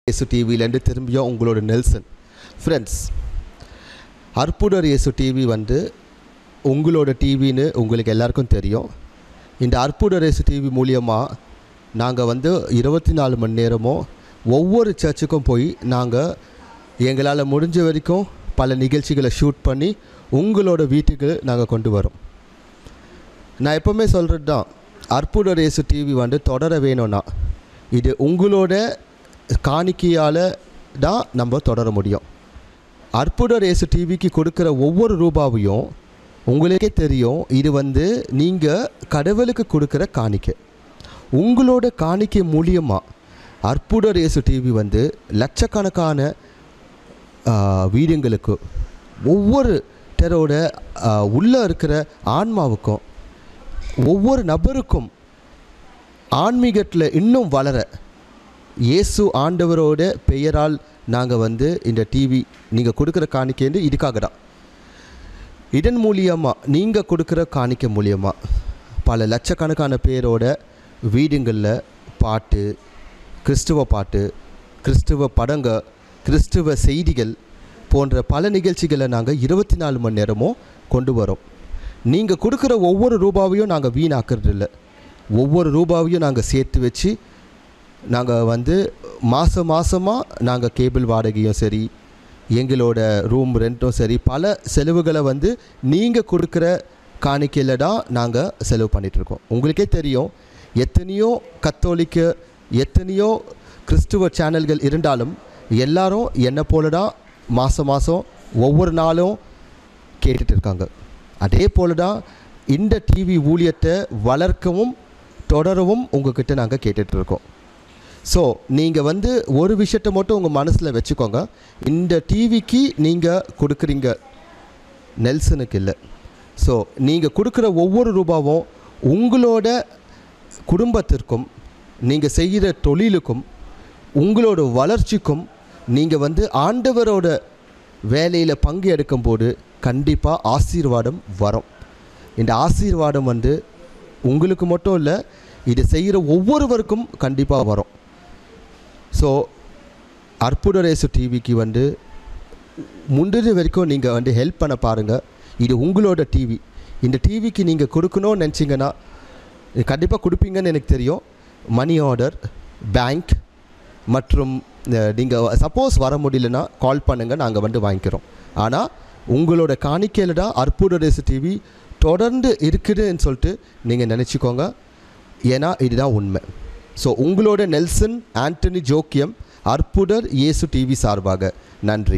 இயேசு டிவிலேருந்து திரும்பியும் உங்களோட நெல்சன் ஃப்ரெண்ட்ஸ் அற்புதர் இயேசு டிவி வந்து உங்களோட டிவின்னு உங்களுக்கு எல்லாருக்கும் தெரியும் இந்த அற்புதர் இயேசு டிவி மூலியமாக நாங்கள் வந்து இருபத்தி நாலு மணி நேரமும் ஒவ்வொரு சர்ச்சுக்கும் போய் நாங்கள் எங்களால் முடிஞ்ச வரைக்கும் பல நிகழ்ச்சிகளை ஷூட் பண்ணி உங்களோட வீட்டுக்கு நாங்கள் கொண்டு வரோம் நான் எப்போவுமே சொல்கிறது தான் அற்புத ரேசு டிவி வந்து தொடர வேணும்னா இது உங்களோட காணிக்கையால் தான் நம்ம தொடர முடியும் அற்புத ரேசு டிவிக்கு கொடுக்குற ஒவ்வொரு ரூபாவையும் உங்களுக்கே தெரியும் இது வந்து நீங்கள் கடவுளுக்கு கொடுக்குற காணிக்கை உங்களோட காணிக்கை மூலியமாக அற்புத ரேசு டிவி வந்து லட்சக்கணக்கான ஆஹ், வீடுங்களுக்கு ஒவ்வொரு டரோட உள்ளே இருக்கிற ஆன்மாவுக்கும் ஒவ்வொரு நபருக்கும் ஆன்மீகத்தில் இன்னும் வளர இயேசு ஆண்டவரோட பெயரால் நாங்கள் வந்து இந்த டிவி நீங்கள் கொடுக்குற காணிக்கைன்னு இதுக்காக தான் இதன் மூலியமாக நீங்கள் கொடுக்குற காணிக்கை மூலியமாக பல லட்சக்கணக்கான பேரோட வீடுங்களில் பாட்டு கிறிஸ்துவ பாட்டு கிறிஸ்துவ படங்க கிறிஸ்துவ செய்திகள் போன்ற பல நிகழ்ச்சிகளை நாங்கள் இருபத்தி நாலு மணி நேரமும் கொண்டு வரோம் நீங்கள் கொடுக்குற ஒவ்வொரு ரூபாவையும் நாங்கள் வீணாக்குறது இல்லை ஒவ்வொரு ரூபாவையும் நாங்கள் சேர்த்து வச்சு நாங்கள் வந்து மாதம் மாதமாக நாங்கள் கேபிள் வாடகையும் சரி எங்களோட ரூம் ரெண்ட்டும் சரி பல செலவுகளை வந்து நீங்கள் கொடுக்குற காணிக்கையில் தான் நாங்கள் செலவு பண்ணிகிட்ருக்கோம் உங்களுக்கே தெரியும் எத்தனையோ கத்தோலிக்க எத்தனையோ கிறிஸ்துவ சேனல்கள் இருந்தாலும் எல்லாரும் என்னை போல தான் மாதம் மாதம் ஒவ்வொரு நாளும் கேட்டுட்டு இருக்காங்க அதே போல தான் இந்த டிவி ஊழியத்தை வளர்க்கவும் தொடரவும் உங்ககிட்ட நாங்கள் கேட்டுட்டு இருக்கோம் ஸோ நீங்கள் வந்து ஒரு விஷயத்தை மட்டும் உங்கள் மனசில் வச்சுக்கோங்க இந்த டிவிக்கு நீங்கள் கொடுக்குறீங்க நெல்சனுக்கு இல்லை ஸோ நீங்கள் கொடுக்குற ஒவ்வொரு ரூபாவும் உங்களோட குடும்பத்திற்கும் நீங்கள் செய்கிற தொழிலுக்கும் உங்களோட வளர்ச்சிக்கும் நீங்கள் வந்து ஆண்டவரோட வேலையில் பங்கு எடுக்கும்போது கண்டிப்பாக ஆசீர்வாதம் வரும் இந்த ஆசீர்வாதம் வந்து உங்களுக்கு மட்டும் இல்லை இது செய்கிற ஒவ்வொருவருக்கும் கண்டிப்பாக வரும் ஸோ அற்புத ரேசு டிவிக்கு வந்து முந்தின வரைக்கும் நீங்கள் வந்து ஹெல்ப் பண்ண பாருங்கள் இது உங்களோட டிவி இந்த டிவிக்கு நீங்கள் கொடுக்கணும்னு நினச்சிங்கன்னா கண்டிப்பாக கொடுப்பீங்கன்னு எனக்கு தெரியும் மணி ஆர்டர் பேங்க் மற்றும் நீங்கள் சப்போஸ் வர முடியலன்னா கால் பண்ணுங்கள் நாங்கள் வந்து வாங்கிக்கிறோம் ஆனால் உங்களோட காணிக்கையில் தான் அற்புத ரேசு டிவி தொடர்ந்து இருக்குதுன்னு சொல்லிட்டு நீங்கள் நினச்சிக்கோங்க ஏன்னா இதுதான் உண்மை ஸோ உங்களோட நெல்சன் ஆண்டனி ஜோக்கியம் அற்புதர் இயேசு டிவி சார்பாக நன்றி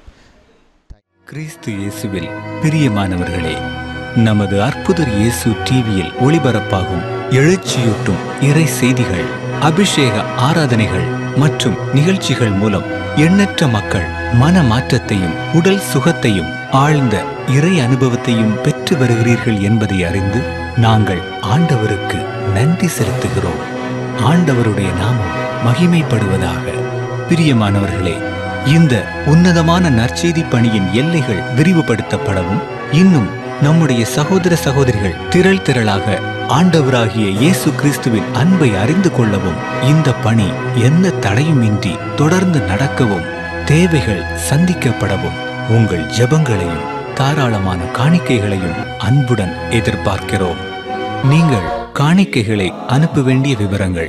கிறிஸ்து இயேசுவில் பிரியமானவர்களே நமது அற்புதர் இயேசு டிவியில் ஒளிபரப்பாகும் எழுச்சியூட்டும் இறை செய்திகள் அபிஷேக ஆராதனைகள் மற்றும் நிகழ்ச்சிகள் மூலம் எண்ணற்ற மக்கள் மன மாற்றத்தையும் உடல் சுகத்தையும் ஆழ்ந்த இறை அனுபவத்தையும் பெற்று வருகிறீர்கள் என்பதை அறிந்து நாங்கள் ஆண்டவருக்கு நன்றி செலுத்துகிறோம் ஆண்டவருடைய நாமம் மகிமைப்படுவதாக பிரியமானவர்களே இந்த உன்னதமான நற்செய்தி பணியின் எல்லைகள் விரிவுபடுத்தப்படவும் இன்னும் நம்முடைய சகோதர சகோதரிகள் திரள் திரளாக ஆண்டவராகிய இயேசு கிறிஸ்துவின் அன்பை அறிந்து கொள்ளவும் இந்த பணி எந்த தடையுமின்றி தொடர்ந்து நடக்கவும் தேவைகள் சந்திக்கப்படவும் உங்கள் ஜெபங்களையும் தாராளமான காணிக்கைகளையும் அன்புடன் எதிர்பார்க்கிறோம் நீங்கள் காணிக்கைகளை அனுப்ப வேண்டிய விவரங்கள்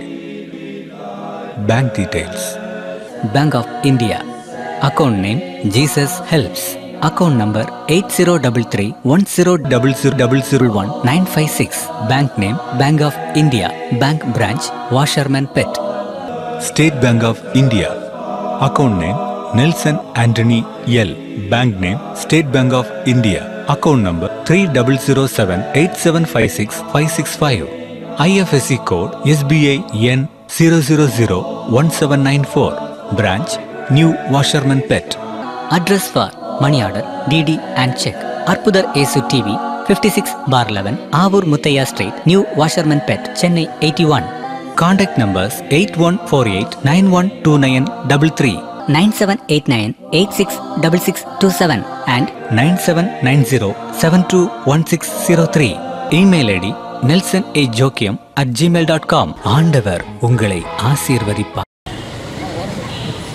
bank details Bank of India. Account name Jesus Helps. Account number 8033 10 double zero double zero one 956. Bank name Bank of India. Bank branch Washerman Pet. State Bank of India account name Nelson Antony L bank name State Bank of India account number three double zero seven eight seven five six five six five IFSC code SBI N zero zero zero one seven nine four branch New Washermanpet Address for money order, DD and check. Arpudar Esu TV 56 bar 11 Avur Muthaya Street, New Washerman Pet, Chennai 81. Contact numbers eight one four eight nine one two nine double three 9789 866627 and nine seven nine zero seven two one six zero three email ID Nelson A Jokkiam at Gmail dot com ஆண்டவர் உங்களை ஆசீர்வதிப்பார்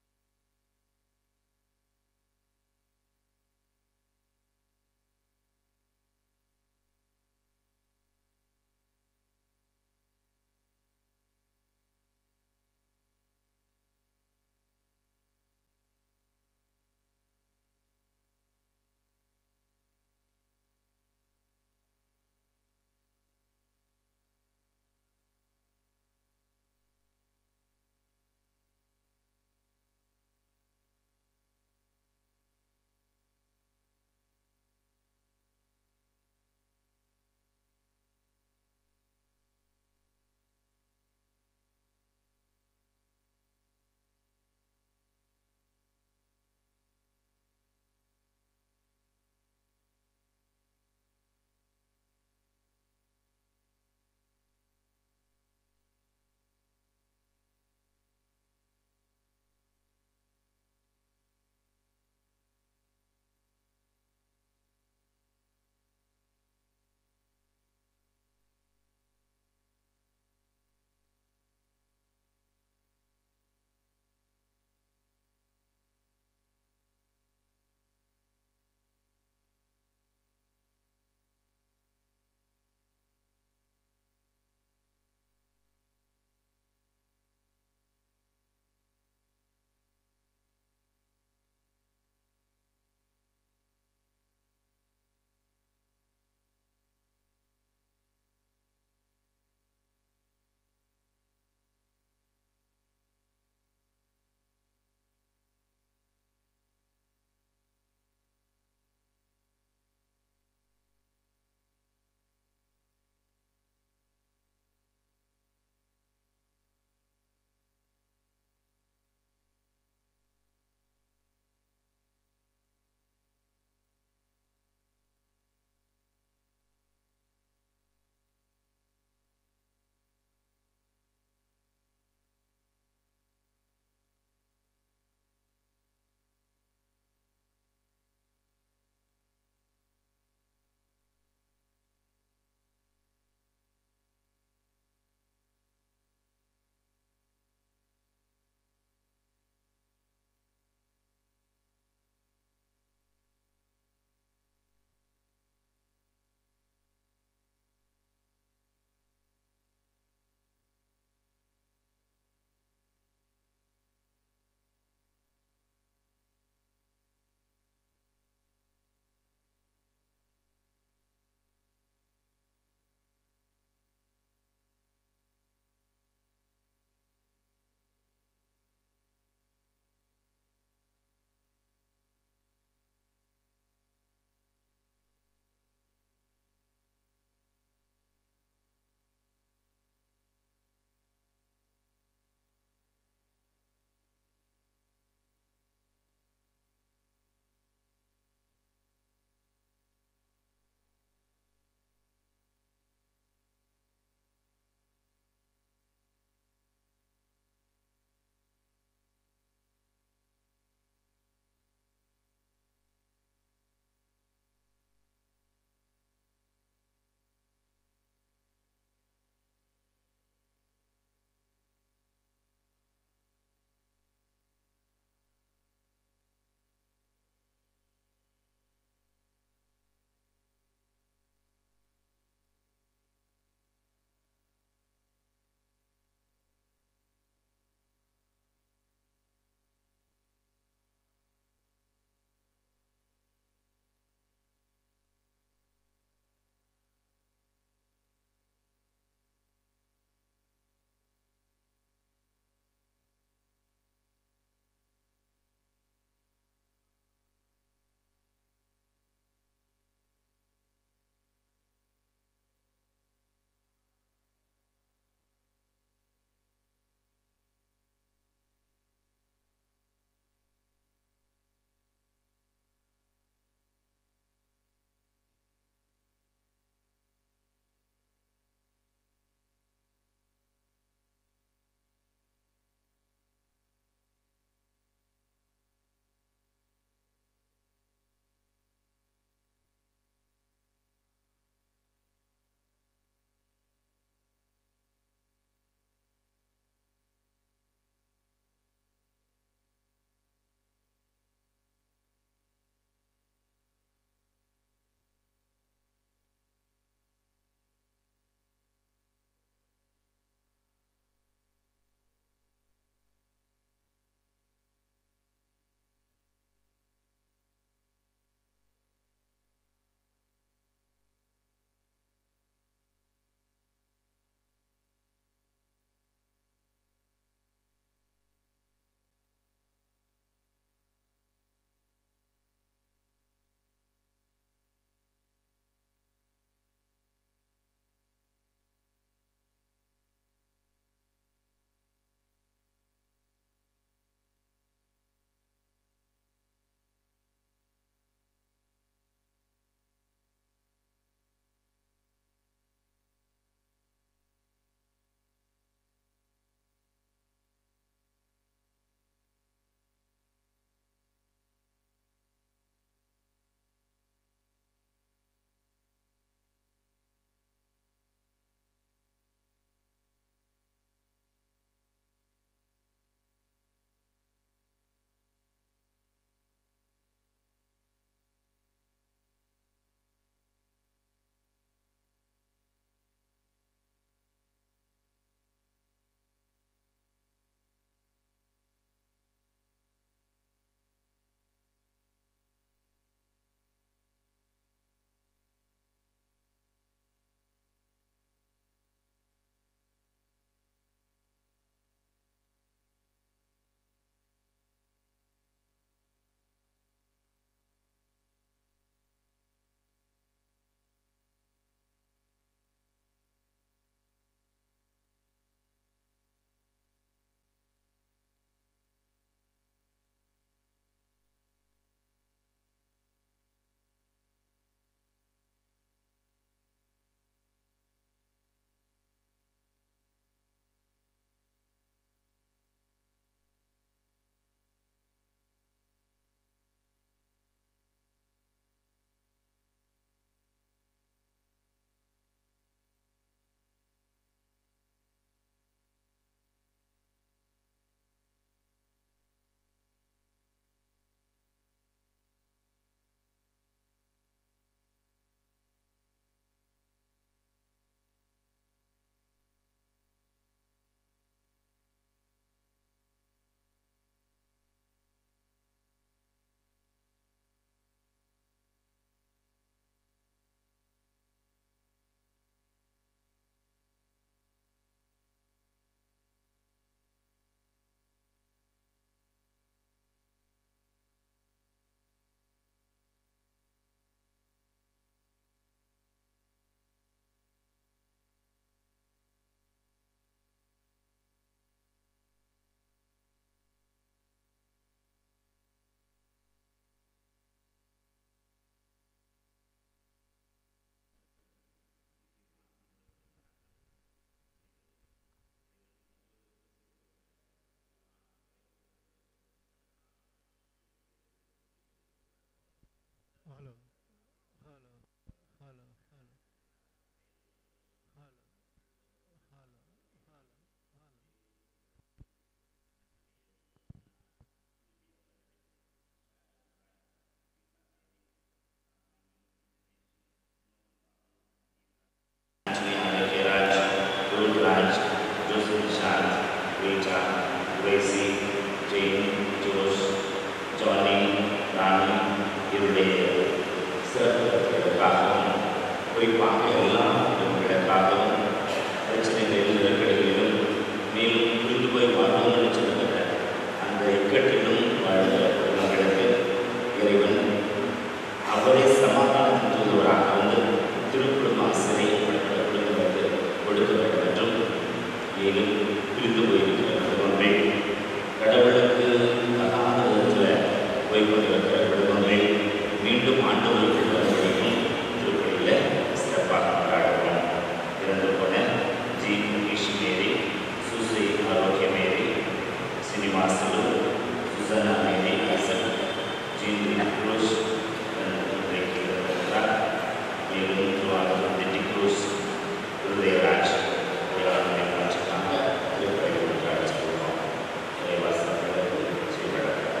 Risha Qureshi Jain Josh Johnny Rani இவருடைய சிறப்புகளுக்காகவும் குறிப்பாக எல்லா இடங்களுக்காகவும் பிரச்சனைகளிலும் நெருக்கடிகளிலும் மேலும் புரிந்து போய் வாழ்வோம் என்று சொல்லுகிற அந்த இக்கட்டிலும் வாழ்கிற குடும்பங்களுக்கு இறைவன் அவரே சமாதானம் தூதுவராக வந்து திருக்குடும்ப ஆசிரியப்பட்ட குடும்பங்களுக்கு கொடுக்க வேண்டும் என்றும் மேலும் பிரிந்து போயிருக்கிற குடும்பங்கள் கடவுளுக்கு அகாத விதத்தில் போய்கொண்டிருக்கிற குடும்பங்கள் மீண்டும் ஆண்டவருக்கு வருவதையும் திருப்பதியில் சிறப்பாக கொண்டாடுவோம் இறந்து போன ஜி முகேஷ் மேரி சுசி ஆரோக்கிய மேரி சினிமாசிலு சுசனா மேரி அசல் ஜிந்தி குரூஸ் இன்றைக்கு இருக்கிறார் மேலும் திருவாரூர் திட்டி குரூஸ் உதயராஜ் உயர்நிலை வச்சுக்காங்க திருப்பதி ஒன்றாக சொல்லுவோம் இறைவாசங்களுக்கு செய்யப்படுகிறார்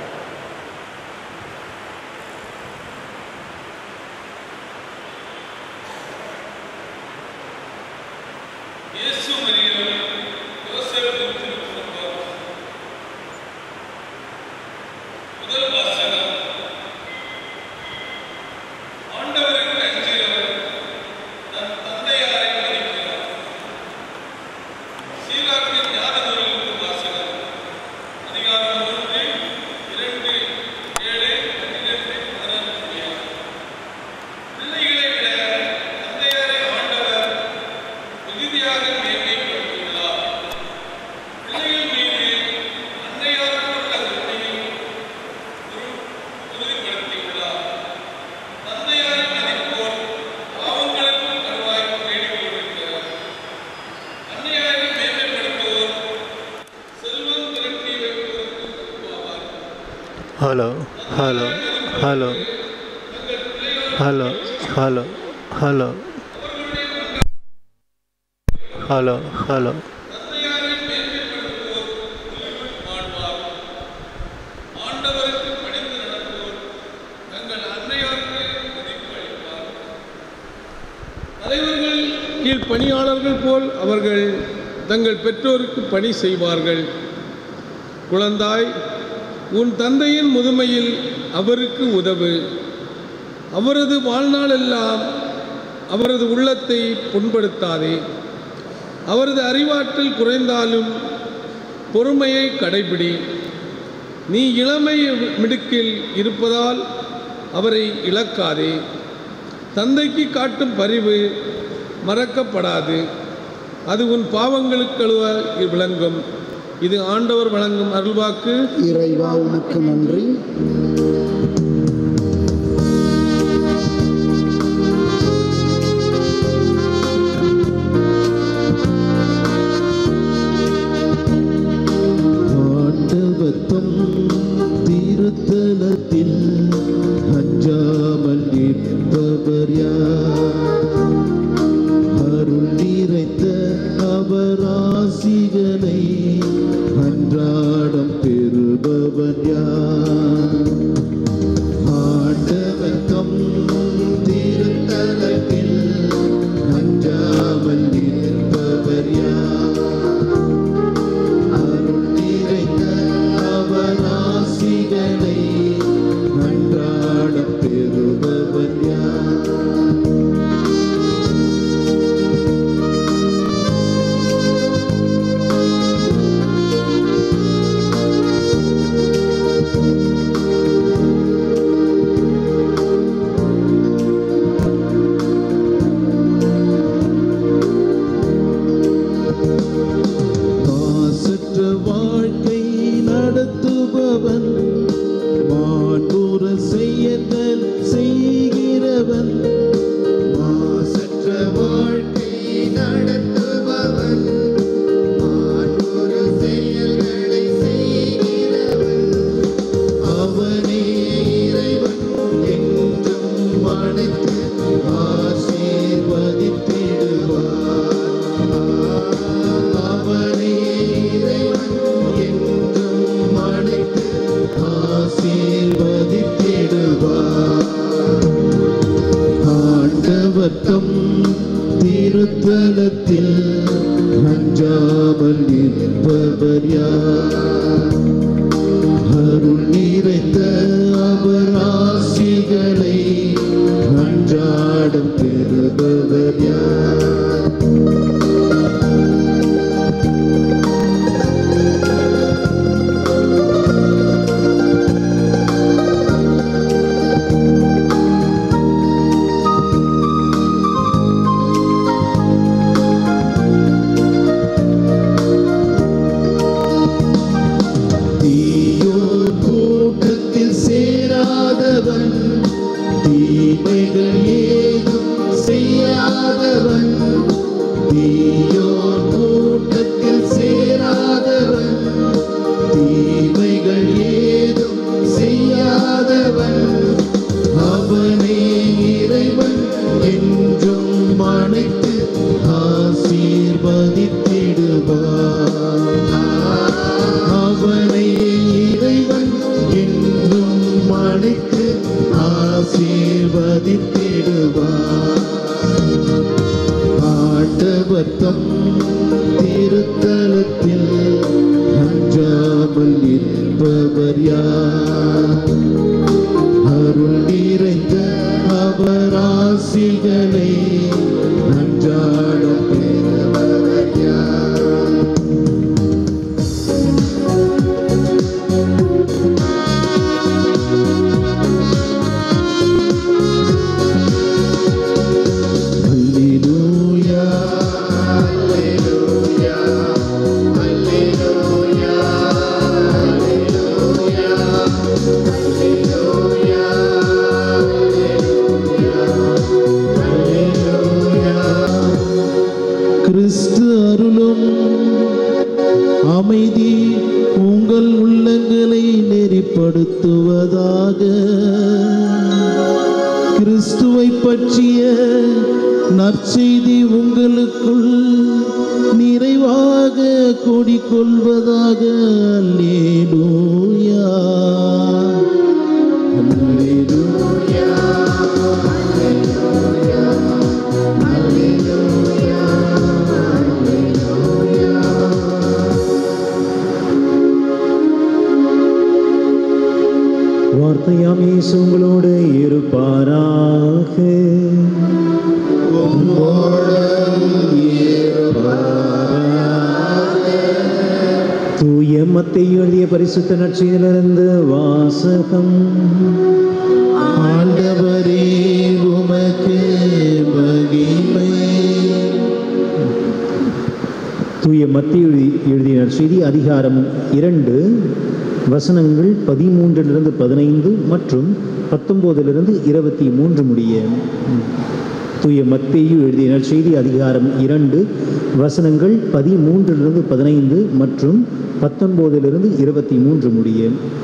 இயேசு மரியம் யோசேப்பின் திருக்குடும்பம் முதல் வாசகம் ஆண்டவருக்கு அஞ்சுகிறவர் தன் தந்தையாரை மதிக்கிறார் சீராக்கின் ஞான நூலுக்கு வாசகம் அதிகாரம் ஒன்று இரண்டு ஏழு பன்னிரெண்டு பதினொன்று பிள்ளைகளை விட தந்தையாரை ஆண்டவர் மிகுதியாக மேன்மைப்படுத்தியுள்ளார் பிள்ளைகள் மீது அன்னையாருக்கு உள்ள உரிமையை உரு- உறுதிப்படுத்தியுள்ளார் தந்தையாரை மதிப்போர் பாவங்களுக்கு கருவாய் தேடிக் கொண்டிருக்கிறார் அன்னையாரை மேன்மைப்படுத்துவோர் செல்வம் திரட்டி வைப்பதற்கு ஒப்பாவார் hello hello hello hello hello hello hello hello தந்தையாரை மேன்மைப்படுத்துவோர் வாழ்வார் ஆண்டவருக்கு பணிந்து நடப்போர் தங்கள் அன்னையாருக்கு மதிப்பு அளிப்பார் தலைவர்கள் கீழ் பணியாளர்கள் போல் அவர்கள் தங்கள் பெற்றோருக்கு பணி செய்வார்கள் குழந்தாய் உன் தந்தையின் முதுமையில் அவருக்கு உதவு அவரது வாழ்நாளெல்லாம் அவரது உள்ளத்தை புண்படுத்தாதே அவரது அறிவாற்றல் குறைந்தாலும் பொறுமையை கடைபிடி நீ இளமை மிடுக்கில் இருப்பதால் அவரை இழக்காதே தந்தைக்கு காட்டும் பரிவு மறக்கப்படாது அது உன் பாவங்களுக்கு கழுவ விளங்கும் இது ஆண்டவர் வழங்கும் அருள்வாக்கு இறைவா உனக்கு நன்றி ஆண்டவத்தம் திருத்தலத்தில் அஞ்சாமல் நிற்பவர் யார் அருள் நிறைந்த அவர் ஆசிகளை அன்றாடம் பெறுபவர் யார் ஆண்டவர் தம் திருத்தலத்தில் அஞ்சாமல் நிற்பவர் யார் அருள் நிறைந்த அவர் ஆசிகளை அன்றாடம் பெறுபவர் யார் மாசற்ற வாழ்க்கை நடத்துபவன் மாண்புற செயல்கள் செய்கிறவன் மாசற்ற வாழ்க்கை நடத்துபவன் மாண்புற செயல்களை செய்கிறவன் அவனே இறைவன் என்றும் அழைத்து ஆசீர்வதித்திடுவார் அவனே இறைவன் என்றும் அழைத்து அருள் நிறைந்த அவர் ஆசிகளை அன்றாடம் பெறுபவர் யார் தீயோர் கூட்டத்தில் சேராதவன் தீமைகள் ஏதும் செய்யாதவன் தீயோர் கூட்டத்தில் சேராதவன் தீமைகள் ஏதும் செய்யாதவன் அவனே இறைவன் என்றும் அணைத்து ஆசீர்வதித்திடுவார் அவனை இறைவன் என்றும் அழைத்து ஆசீர்வதித்திடுவார் ஆண்டவத்தம் திருத்தலத்தில் அஞ்சாமல் இருப்பவர் யார் அருள் நிறைந்த அவர் ஆசிகளை அன்றாடம் பெறுபவர் யார் Alleluia, alleluia, alleluia, alleluia, alleluia, alleluia. கிறிஸ்து அருளும் அமைதி உங்கள் உள்ளங்களை நெறிப்படுத்துவதாக கிறிஸ்துவை பற்றிய நற்செய்தி உங்களுக்குள் நிறைவாக கூடிக்கொள்வதாக அல்லேலூயா அல்லேலூயா வார்த்தையாம் இயேசு உங்களோடு இருப்பாராக தூய மத்தையும் எழுதிய பரிசுத்த நற்செய்தியிலிருந்து வாசகம் ஆண்டவரே உமக்கு மகிமை தூய மத்திய எழுதிய நற்செய்தி அதிகாரம் இரண்டு வசனங்கள் பதிமூன்றிலிருந்து பதினைந்து மற்றும் பத்தொம்போதிலிருந்து இருபத்தி மூன்று முடிய தூய மத்தேயு எழுதிய நற்செய்தி அதிகாரம் இரண்டு வசனங்கள் பதிமூன்றிலிருந்து பதினைந்து மற்றும் பத்தொன்பதிலிருந்து இருபத்தி மூன்று முடிய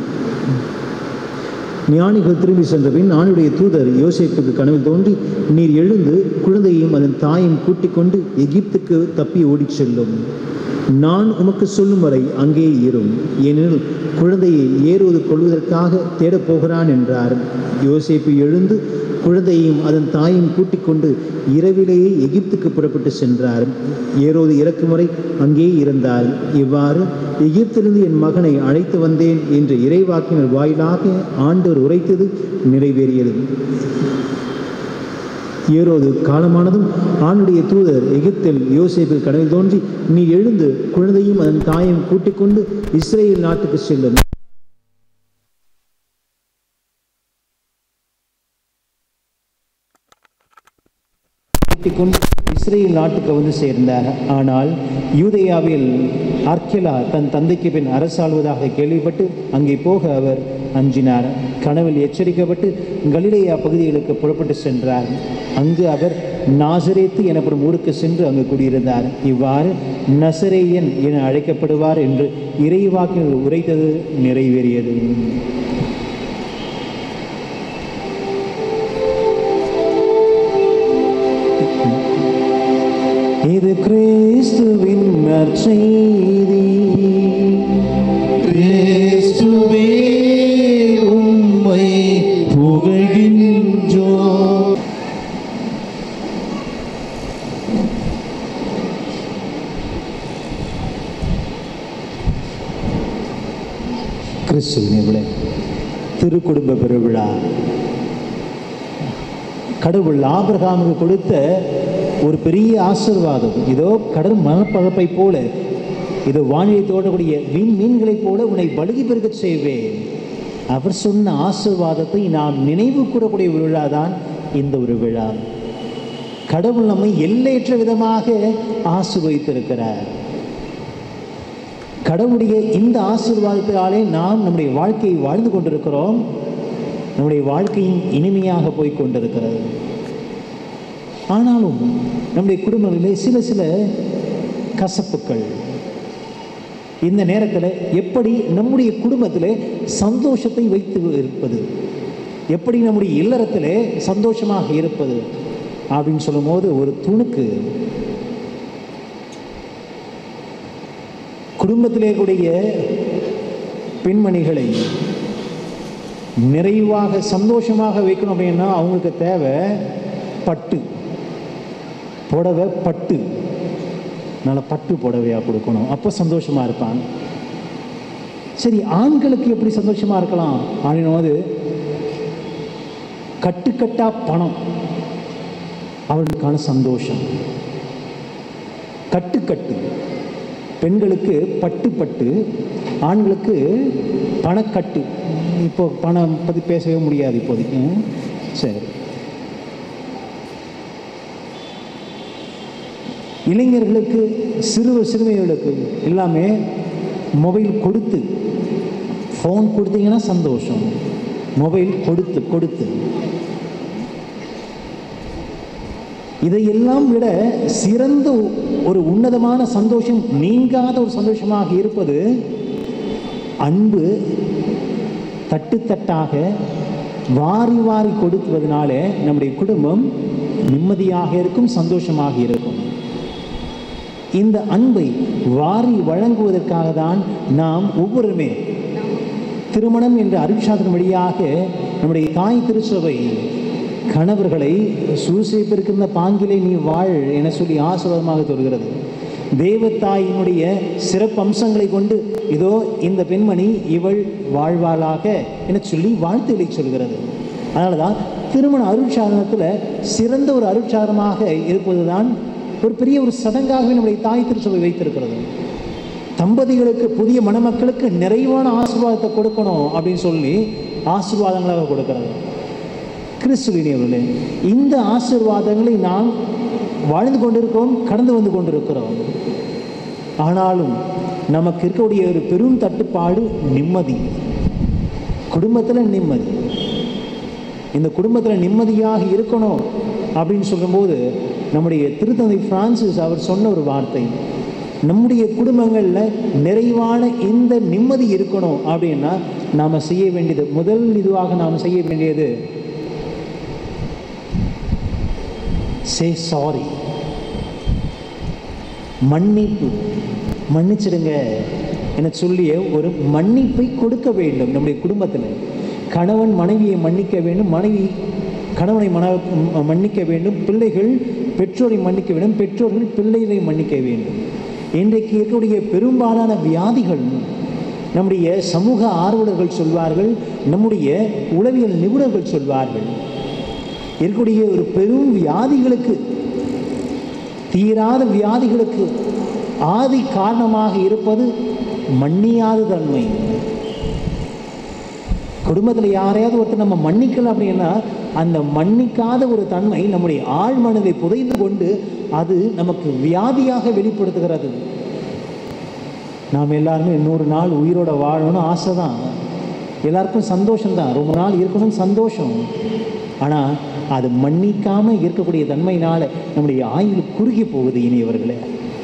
ஞானிகள் திரும்பி சென்றபின் ஆணுடைய தூதர் யோசேப்புக்கு கனவில் தோன்றி நீர் எழுந்து குழந்தையும் அதன் தாயும் கூட்டிக் கொண்டு எகிப்துக்கு தப்பி ஓடிச் செல்லும் நான் உமக்கு சொல்லும் வரை அங்கே இரும் ஏனெனில் குழந்தையை ஏறுவது கொள்வதற்காக தேடப் போகிறான் என்றார் யோசேப்பு எழுந்து குழந்தையையும் அதன் தாயும் கூட்டிக் கொண்டு இரவிலேயே எகிப்துக்கு புறப்பட்டு சென்றார் ஏரோது இறக்கும் வரை அங்கே இருந்தார் இவ்வாறு எகிப்திலிருந்து என் மகனை அழைத்து வந்தேன் என்று இறைவாக்கினர் வாயிலாக ஆண்டவர் உரைத்தது நிறைவேறியது ஏரோது காலமானதும் ஆணுடைய தூதர் எகிப்தில் யோசேப்பு கனவில் தோன்றி நீ எழுந்து குழந்தையும் அதன் தாயும் கூட்டிக் கொண்டு இஸ்ரேல் நாட்டுக்கு செல்லும் கொண்டு இஸ்ரேல் நாட்டுக்கு வந்து சேர்ந்தார் ஆனால் யூதேயாவில் அர்க்கெலா தன் தந்தைக்கு பின் அரசாள்வதாக கேள்விப்பட்டு அங்கே போக அவர் அஞ்சினார் கனவில் எச்சரிக்கப்பட்டு கலிலேயா பகுதிகளுக்கு புறப்பட்டு சென்றார் அங்கு அவர் நாசரேத்து எனப்படும் ஊருக்கு சென்று அங்கு குடியிருந்தார் இவ்வாறு நசரேயன் என அழைக்கப்படுவார் என்று இறைவாக்கில் உரைத்தது நிறைவேறியது இது கிறிஸ்துவின் நற்செய்தி கிறிஸ்துவே உம்மை புகழ்கின்றோம் கிறிஸ்துவினே திருக்குடும்ப பெருவிழா கடவுள் ஆபிரகாமுக்கு கொடுத்த ஒரு பெரிய ஆசீர்வாதம் இதோ கடல் மணப்பழப்பை போல இதோ வானிலை தோடக்கூடிய மீன் மீன்களைப் போல உன்னை பலுகி பெருகச் செய்வேன் அவர் சொன்ன ஆசீர்வாதத்தை நாம் நினைவு கூறக்கூடிய ஒரு விழா தான் இந்த ஒரு விழா கடவுள் நம்மை எல்லையற்ற விதமாக ஆசீர்வதித்திருக்கிறார் கடவுளுடைய இந்த ஆசீர்வாதத்தினாலே நாம் நம்முடைய வாழ்க்கையை வாழ்ந்து கொண்டிருக்கிறோம் நம்முடைய வாழ்க்கையின் இனிமையாக போய் கொண்டிருக்கிறது ஆனாலும் நம்முடைய குடும்பங்களிலே சில சில கசப்புக்கள் இந்த நேரத்தில் எப்படி நம்முடைய குடும்பத்தில் சந்தோஷத்தை வைத்து இருப்பது எப்படி நம்முடைய இல்லறத்திலே சந்தோஷமாக இருப்பது அப்படின்னு சொல்லும்போது ஒரு துணுக்கு குடும்பத்திலே கூடிய பெண்மணிகளை நிறைவாக சந்தோஷமாக வைக்கணும் அப்படின்னா அவங்களுக்கு தேவை பட்டு புடவை பட்டு நல்ல பட்டு புடவையாக கொடுக்கணும் அப்போ சந்தோஷமாக இருப்பாங்க சரி ஆண்களுக்கு எப்படி சந்தோஷமாக இருக்கலாம் அப்படின்னும் போது கட்டுக்கட்டா பணம் அவர்களுக்கான சந்தோஷம் கட்டுக்கட்டு பெண்களுக்கு பட்டு பட்டு ஆண்களுக்கு பணக்கட்டு இப்போ பணம் பற்றி பேசவே முடியாது இப்போதைக்கு சரி இளைஞர்களுக்கு சிறுவ சிறுமிகளுக்கு எல்லாமே மொபைல் கொடுத்து ஃபோன் கொடுத்தீங்கன்னா சந்தோஷம் மொபைல் கொடுத்து கொடுத்து இதையெல்லாம் விட சிறந்த ஒரு உன்னதமான சந்தோஷம் நீங்காத ஒரு சந்தோஷமாக இருப்பது அன்பு தட்டு தட்டாக வாரி வாரி கொடுப்பதனால நம்முடைய குடும்பம் நிம்மதியாக இருக்கும் சந்தோஷமாக இருக்கும் இந்த அன்பை வாரி வழங்குவதற்காக தான் நாம் ஒவ்வொருமே திருமணம் என்ற அருட்சாதனம் வழியாக நம்முடைய தாய் திருச்சபை கணவர்களை சூசைப்பிருக்கின்ற பாங்கிலே நீ வாழ் என சொல்லி ஆசீர்வாதமாக சொல்கிறது தேவத்தாயினுடைய சிறப்பு அம்சங்களை கொண்டு இதோ இந்த பெண்மணி இவள் வாழ்வாளாக என சொல்லி வாழ்த்துக்களை சொல்கிறது அதனால தான் திருமண அருட்சாதனத்தில் சிறந்த ஒரு அருட்சாதனமாக இருப்பது தான் ஒரு பெரிய ஒரு சடங்காகவே நம்முடைய தாய் திருச்சபை வைத்திருக்கிறது தம்பதிகளுக்கு புதிய மணமக்களுக்கு நிறைவான ஆசீர்வாதத்தை கொடுக்கணும் அப்படின்னு சொல்லி ஆசீர்வாதங்களாக கொடுக்கிறது கிறிஸ்துவினியவர்களே இந்த ஆசீர்வாதங்களை நாம் வாழ்ந்து கொண்டிருக்கிறோம் கடந்து வந்து கொண்டிருக்கிறோம் ஆனாலும் நமக்கு இருக்கக்கூடிய ஒரு பெரும் தட்டுப்பாடு நிம்மதி குடும்பத்தில் நிம்மதி இந்த குடும்பத்தில் நிம்மதியாக இருக்கணும் அப்படின்னு சொல்லும்போது நம்முடைய திருத்தந்தை பிரான்சிஸ் அவர் சொன்ன ஒரு வார்த்தை நம்முடைய குடும்பங்களில் நிறைவான இந்த நிம்மதி இருக்கணும் அப்படின்னா நாம் செய்ய வேண்டியது முதல் இதுவாக நாம் செய்ய வேண்டியது சே சாரி மன்னிப்பு மன்னிச்சிடுங்க என சொல்லிய ஒரு மன்னிப்பை கொடுக்க வேண்டும் நம்முடைய குடும்பத்தில் கணவன் மனைவியை மன்னிக்க வேண்டும் மனைவி கணவனை மன மன்னிக்க வேண்டும் பிள்ளைகள் பெற்றோரை மன்னிக்க வேண்டும் பெற்றோர்கள் பிள்ளைகளை மன்னிக்க வேண்டும் இன்றைக்கு இருக்கக்கூடிய பெரும்பாலான வியாதிகள் நம்முடைய சமூக ஆர்வலர்கள் சொல்வார்கள் நம்முடைய உளவியல் நிபுணர்கள் சொல்வார்கள் இருக்கக்கூடிய ஒரு பெரும் வியாதிகளுக்கு தீராத வியாதிகளுக்கு ஆதி காரணமாக இருப்பது மன்னியாத தன்மை குடும்பத்தில் யாரையாவது ஒருத்தர் நம்ம மன்னிக்கல அப்படின்னா அந்த மன்னிக்காத ஒரு தன்மை நம்முடைய ஆழ் மனதை புதைந்து கொண்டு அது நமக்கு வியாதியாக வெளிப்படுத்துகிறது நாம் எல்லாருமே நூறு நாள் உயிரோட வாழணும்னு ஆசை தான் எல்லாருக்கும் சந்தோஷம்தான் ரொம்ப நாள் இருக்கணும் சந்தோஷம் ஆனால் அது மன்னிக்காமல் இருக்கக்கூடிய தன்மையினால நம்முடைய ஆயுள் குறுகி போகுது இனியவர்களே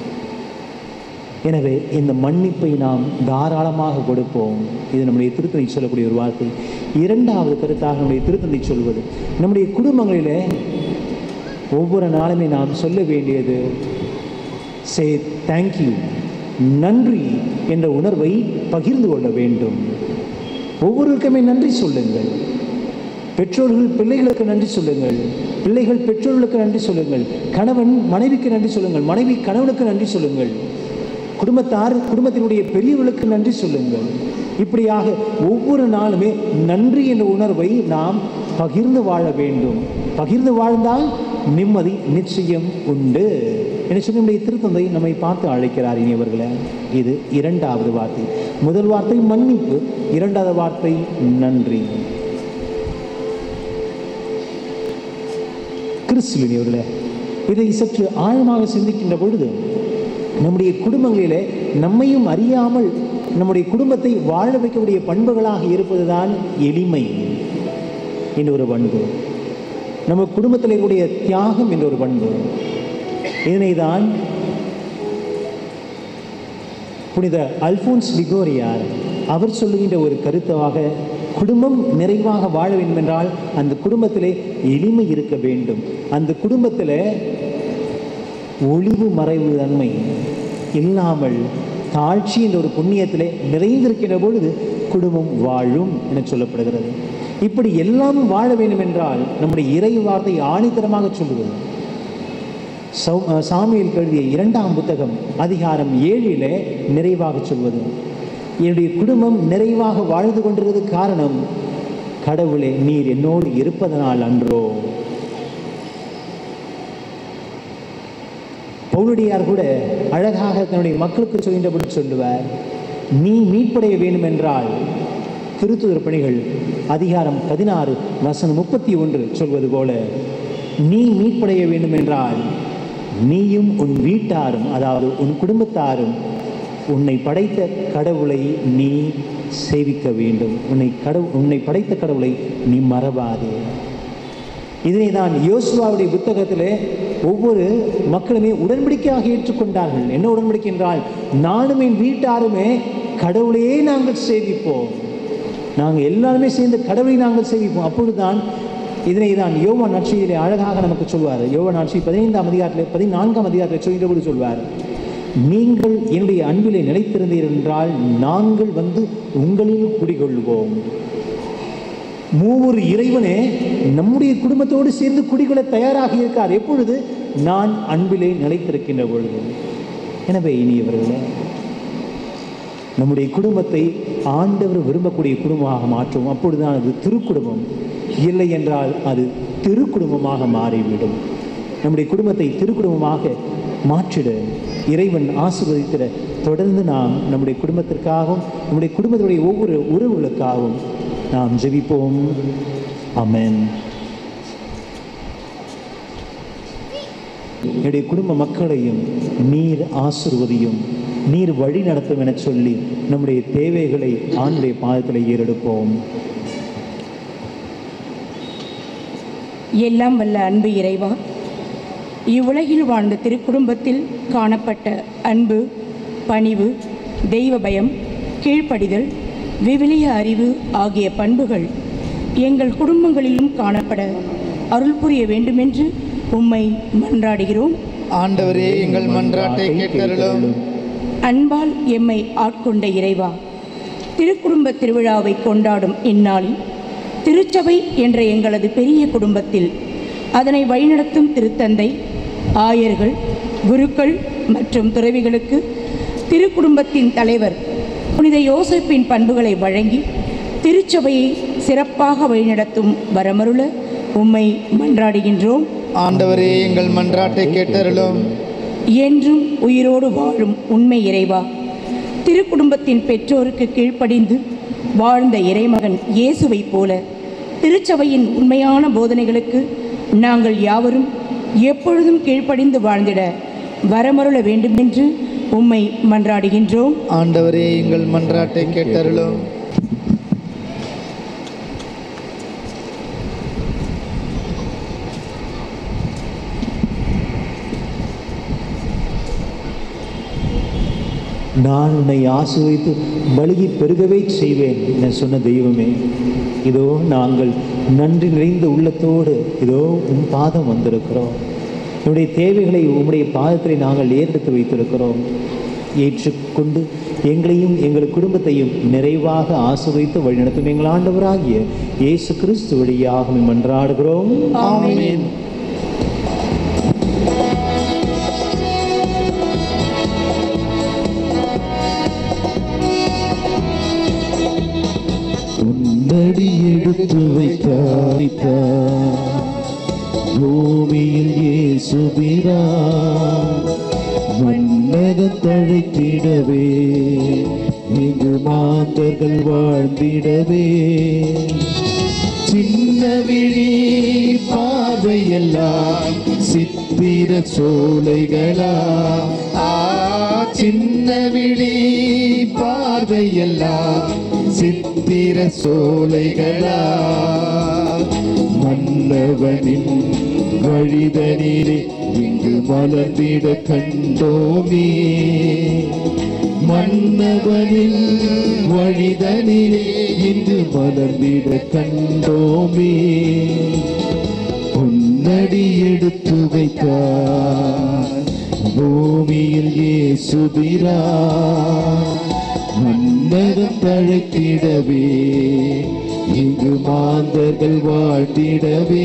எனவே இந்த மன்னிப்பை நாம் தாராளமாக கொடுப்போம் இது நம்முடைய திருத்தந்தை சொல்லக்கூடிய ஒரு வார்த்தை இரண்டாவது கருத்தாக நம்முடைய திருத்தந்தை சொல்வது நம்முடைய குடும்பங்களிலே ஒவ்வொரு நாளுமே நாம் சொல்ல வேண்டியது சே தேங்க்யூ நன்றி என்ற உணர்வை பகிர்ந்து கொள்ள வேண்டும் ஒவ்வொருவருக்குமே நன்றி சொல்லுங்கள் பெற்றோர்கள் பிள்ளைகளுக்கு நன்றி சொல்லுங்கள் பிள்ளைகள் பெற்றோர்களுக்கு நன்றி சொல்லுங்கள் கணவன் மனைவிக்கு நன்றி சொல்லுங்கள் மனைவி கணவனுக்கு நன்றி சொல்லுங்கள் குடும்பத்தார் குடும்பத்தினுடைய பெரியவர்களுக்கு நன்றி சொல்லுங்கள் இப்படியாக ஒவ்வொரு நாளுமே நன்றி என்ற உணர்வை நாம் பகிர்ந்து வாழ வேண்டும் பகிர்ந்து வாழ்ந்தால் நிம்மதி நிச்சயம் உண்டு என்று சொல்லி நம்முடைய திருத்தந்தை நம்மை பார்த்து அழைக்கிறார் இனியவர்களே இது இரண்டாவது வார்த்தை முதல் வார்த்தை மன்னிப்பு இரண்டாவது வார்த்தை நன்றி கிறிஸ்துவினியவர்களே இதை சற்று ஆழமாக சிந்திக்கின்ற பொழுது நம்முடைய குடும்பங்களிலே நம்மையும் அறியாமல் நம்முடைய குடும்பத்தை வாழ வைக்கக்கூடிய பண்புகளாக இருப்பதுதான் எளிமை என்ற ஒரு பண்பு நம்ம குடும்பத்தில் இருக்கக்கூடிய தியாகம் என்ற ஒரு பண்பு இதனை தான் புனித அல்போன்ஸ் லிகோரியார் அவர் சொல்லுகின்ற ஒரு கருத்தாக குடும்பம் நிறைவாக வாழ வேண்டும் என்றால் அந்த குடும்பத்திலே எளிமை இருக்க வேண்டும் அந்த குடும்பத்தில் ஒளிவு மறைவு தன்மை இல்லாமல் தாழ்ச்சி என்ற ஒரு புண்ணியத்திலே நிறைந்திருக்கின்ற பொழுது குடும்பம் வாழும் என சொல்லப்படுகிறது இப்படி எல்லாமும் வாழ வேண்டும் என்றால் நம்முடைய இறை வார்த்தை ஆணித்தரமாக சொல்லுகிறது சௌ- அஹ் சாமுவேல் எழுதிய இரண்டாம் புத்தகம் அதிகாரம் ஏழிலே நிறைவாக சொல்வது என்னுடைய குடும்பம் நிறைவாக வாழ்ந்து கொண்டிருக்கிறது காரணம் கடவுளே நீர் என்னோடு இருப்பதனால் அன்றோ பவுலடியார் கூட அழகாக தன்னுடைய மக்களுக்கு சொல்கின்றபடி சொல்லுவார் நீ மீட்படைய வேண்டும் என்றால் திருத்துதர் பணிகள் அதிகாரம் பதினாறு வசனம் முப்பத்தி ஒன்று சொல்வது போல நீ மீட்படைய வேண்டும் என்றால் நீயும் உன் வீட்டாரும் அதாவது உன் குடும்பத்தாரும் உன்னை படைத்த கடவுளை நீ சேவிக்க வேண்டும் உன்னை கடவு உன்னை படைத்த கடவுளை நீ மறவாதே இதனை தான் யோசுவாவுடைய புத்தகத்திலே ஒவ்வொரு மக்களுமே உடன்படிக்கையாக ஏற்றுக்கொண்டார்கள் என்ன உடன்படிக்கை என்றால் நானும் என் வீட்டாருமே கடவுளையே நாங்கள் சேவிப்போம் நாங்கள் எல்லாருமே சேர்ந்து கடவுளை நாங்கள் சேவிப்போம் அப்பொழுதுதான் இதனை தான் யோவான் நட்சியிலே அழகாக நமக்கு சொல்வார் யோவான் நட்சி பதினைந்தாம் அதிகாரத்தில் பதினான்காம் அதிகாரத்தில் சொல்கிறபோது சொல்வார் நீங்கள் என்னுடைய அன்பிலே நிலைத்திருந்தீர்கள் என்றால் நாங்கள் வந்து உங்களில் குடிகொள்வோம் மூவொரு இறைவனே நம்முடைய குடும்பத்தோடு சேர்ந்து குடிகொள்ள தயாராக இருக்கார் எப்பொழுது நான் அன்பிலே நிலைத்திருக்கின்ற பொழுது எனவே இனியவர்களே நம்முடைய குடும்பத்தை ஆண்டவர் விரும்பக்கூடிய குடும்பமாக மாற்றுவோம் அப்பொழுதுதான் அது திருக்குடும்பம் இல்லை என்றால் அது திருக்குடும்பமாக மாறிவிடும் நம்முடைய குடும்பத்தை திருக்குடும்பமாக மாற்றிட இறைவன் ஆசீர்வதித்திட தொடர்ந்து நாம் நம்முடைய குடும்பத்திற்காகவும் நம்முடைய குடும்பத்துடைய ஒவ்வொரு உறவுகளுக்காகவும் நாம் ஜெபிப்போம் அமென் என்னுடைய குடும்ப மக்களையும் நீர் ஆசிர்வதியும் நீர் வழி நடத்தும் என சொல்லி நம்முடைய தேவைகளை ஆண்டுடைய பாதத்தில் ஏறெடுப்போம் எல்லாம் வல்ல அன்பு இறைவா இவ்வுலகில் வாழ்ந்த திருக்குடும்பத்தில் காணப்பட்ட அன்பு பணிவு தெய்வ பயம் கீழ்ப்படிதல் விவிலிய அறிவு ஆகிய பண்புகள் எங்கள் குடும்பங்களிலும் காணப்பட அருள் புரிய வேண்டுமென்று உம்மை மன்றாடுகிறோம் ஆண்டவரே எங்கள் மன்றாட்டை கேட்டருளும் அன்பால் எம்மை ஆட்கொண்ட இறைவா திருக்குடும்ப திருவிழாவை கொண்டாடும் இந்நாளில் திருச்சபை என்ற எங்களது பெரிய குடும்பத்தில் அதனை வழிநடத்தும் திருத்தந்தை ஆயர்கள் குருக்கள் மற்றும் துறவிகளுக்கு திருக்குடும்பத்தின் தலைவர் புனித யோசேப்பின் பண்புகளை வழங்கி திருச்சபையை சிறப்பாக வழிநடத்தும் வரமருள உம்மை மன்றாடுகின்றோம் ஆண்டவரே எங்கள் மன்றாட்டை கேட்டருளும் என்றும் உயிரோடு வாழும் உண்மை இறைவா திருக்குடும்பத்தின் பெற்றோருக்கு கீழ்ப்படிந்து வாழ்ந்த இறைமகன் இயேசுவைப் போல திருச்சபையின் உண்மையான போதனைகளுக்கு நாங்கள் யாவரும் எப்பொழுதும் கீழ்ப்படிந்து வாழ்ந்திட வரமருள வேண்டுமென்று உம்மை மன்றாடுகின்றோம் ஆண்டவரே எங்கள் மன்றாட்டை கேட்டருளும் நான் உன்னை ஆசிர்வதித்து பலுகி பெருகவே செய்வேன் என சொன்ன தெய்வமே இதோ நாங்கள் நன்றி நிறைந்த உள்ளத்தோடு இதோ உன் பாதம் வந்திருக்கிறோம் உன்னுடைய தேவைகளை உம்முடைய பாதத்திலே நாங்கள் ஏறெடுத்து வைத்திருக்கிறோம் ஏற்றுக்கொண்டு எங்களையும் எங்கள் குடும்பத்தையும் நிறைவாக ஆசிர்வதித்து வழிநடத்தும் எங்கள் ஆண்டவராகிய இயேசு கிறிஸ்து வழியாக உம்மை மன்றாடுகிறோம் ஆமென் எடுத்து வைத்தார் பூமியில் இயேசுபிரா மன்னகம் தழைத்திடவே இங்கு மாந்தர்கள் வாழ்ந்திடவே சின்ன விழி பார்வையெல்லாம் சித்திர சோலைகளா ஆ சின்ன விழி பார்வையெல்லாம் சித்திர சோலைகளா மன்னவனின் வழிதனிலே இங்கு மலர்ந்திட கண்டோமே மன்னவனில் வழிதனிலே இன்று மலர்ந்திட கண்டோமே பொன்னடி எடுத்து வைத்தார் பூமியில் இயேசுபிரா மன்னகம் தழைத்திடவே இங்கு மாந்தர்கள் வாழ்த்திடவே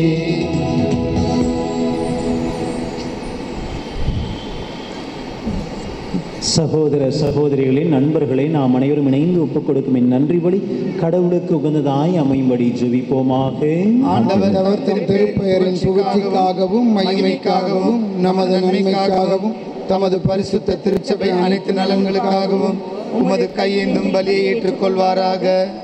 சகோதர சகோதரிகளின் நண்பர்களை நாம் அனைவரும் இணைந்து ஒப்புக் கொடுக்கும் என் நன்றி வழி கடவுளுக்கு உகந்ததாய் அமையும்படி ஜெபிப்போமாக ஆண்டவர் அவர் தம் திருப்பெயரின் புகழ்ச்சிக்காகவும் மகிமைக்காகவும் நமது நன்மைக்காகவும் தமது பரிசுத்த திருச்சபை அனைத்து நலன்களுக்காகவும் உமது கையேந்தும் பலியை ஏற்றுக்கொள்வாராக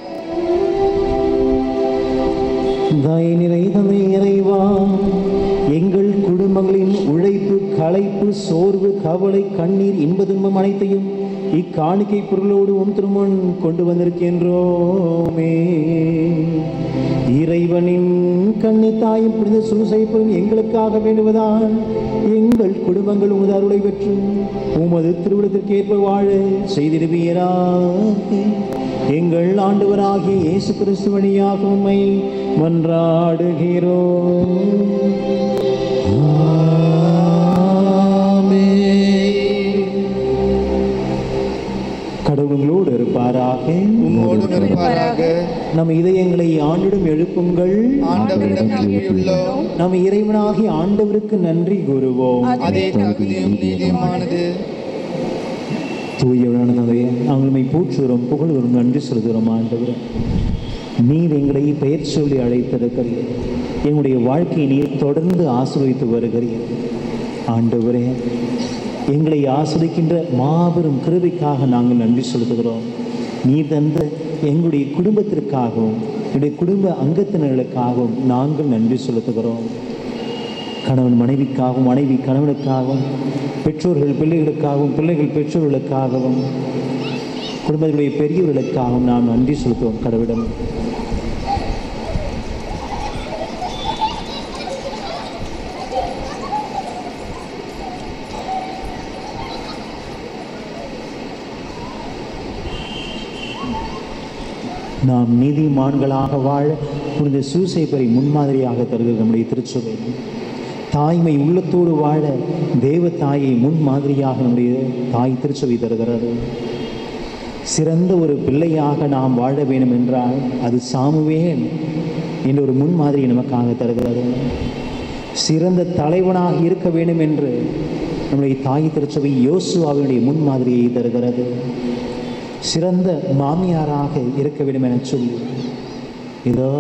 தயை நிறைந்தமை இறைவா எங்கள் குடும்பங்களின் உழைப்பு களைப்பு சோர்வு கவலை கண்ணீர் இன்ப துன்பம் அனைத்தையும் இக்காணிக்கை பொருளோடு உன் திருமண் கொண்டு வந்திருக்கின்றோமே இறைவனின் கண்ணி தாயும் புனித சூசைப்படும் எங்களுக்காக வேண்டுவதால் எங்கள் குடும்பங்கள் உமது அருளை பெற்று உமது திருவிழத்திற்கு ஏற்ப வாழ செய்திருவீராக எங்கள் ஆண்டவராகிய இயேசு கிறிஸ்து வழியாக உண்மை மன்றாடுகிறோம் கடவுளங்களோடு இருப்பாராக உம்மோடும் இருப்பாராக நம் இதயங்களை ஆண்டிடம் எழுப்புங்கள் ஆண்டவரிடம் எழுப்பியுள்ளோம் நம் இறைவனாகிய ஆண்டவருக்கு நன்றி கூறுவோம் அதே தகுதியும் நீதியுமானது தூயவரான தந்தையே நாங்கள் உம்மை போற்றுகிறோம் புகழ்கிறோம் நன்றி சொல்கிறோம் ஆண்டவர் நீர் எங்களை பெயர் சொல்லி அழைத்திருக்கிறீர் எங்களுடைய வாழ்க்கையை நீர் தொடர்ந்து ஆசிர்வதித்து வருகிறீர் ஆண்டவரே எங்களை ஆசிரிக்கின்ற மாபெரும் கிருபைக்காக நாங்கள் நன்றி செலுத்துகிறோம் நீர் தந்த எங்களுடைய குடும்பத்திற்காகவும் எங்களுடைய குடும்ப அங்கத்தினர்களுக்காகவும் நாங்கள் நன்றி செலுத்துகிறோம் கணவன் மனைவிக்காகவும் மனைவி கணவனுக்காகவும் பெற்றோர்கள் பிள்ளைகளுக்காகவும் பிள்ளைகள் பெற்றோர்களுக்காகவும் குடும்பத்தினுடைய பெரியவர்களுக்காகவும் நாம் நன்றி செலுத்துவோம் கடவுளிடம் நாம் நீதிமான்களாக வாழ புனித சூசைப்பரை முன்மாதிரியாக தருகிறது நம்முடைய திருச்சபை தாய்மை உள்ளத்தோடு வாழ தேவ தாயை முன்மாதிரியாக நம்முடைய தாய் திருச்சபை தருகிறது சிறந்த ஒரு பிள்ளையாக நாம் வாழ வேண்டும் என்றால் அது சாமுவேல் என்ற ஒரு முன்மாதிரி நமக்காக தருகிறது சிறந்த தலைவனாக இருக்க வேண்டும் என்று நம்முடைய தாய் திருச்சபை யோசுவாவினுடைய முன்மாதிரியை தருகிறது சிறந்த மாமியாராக இருக்க வேண்டும் என சொல்லி இதோ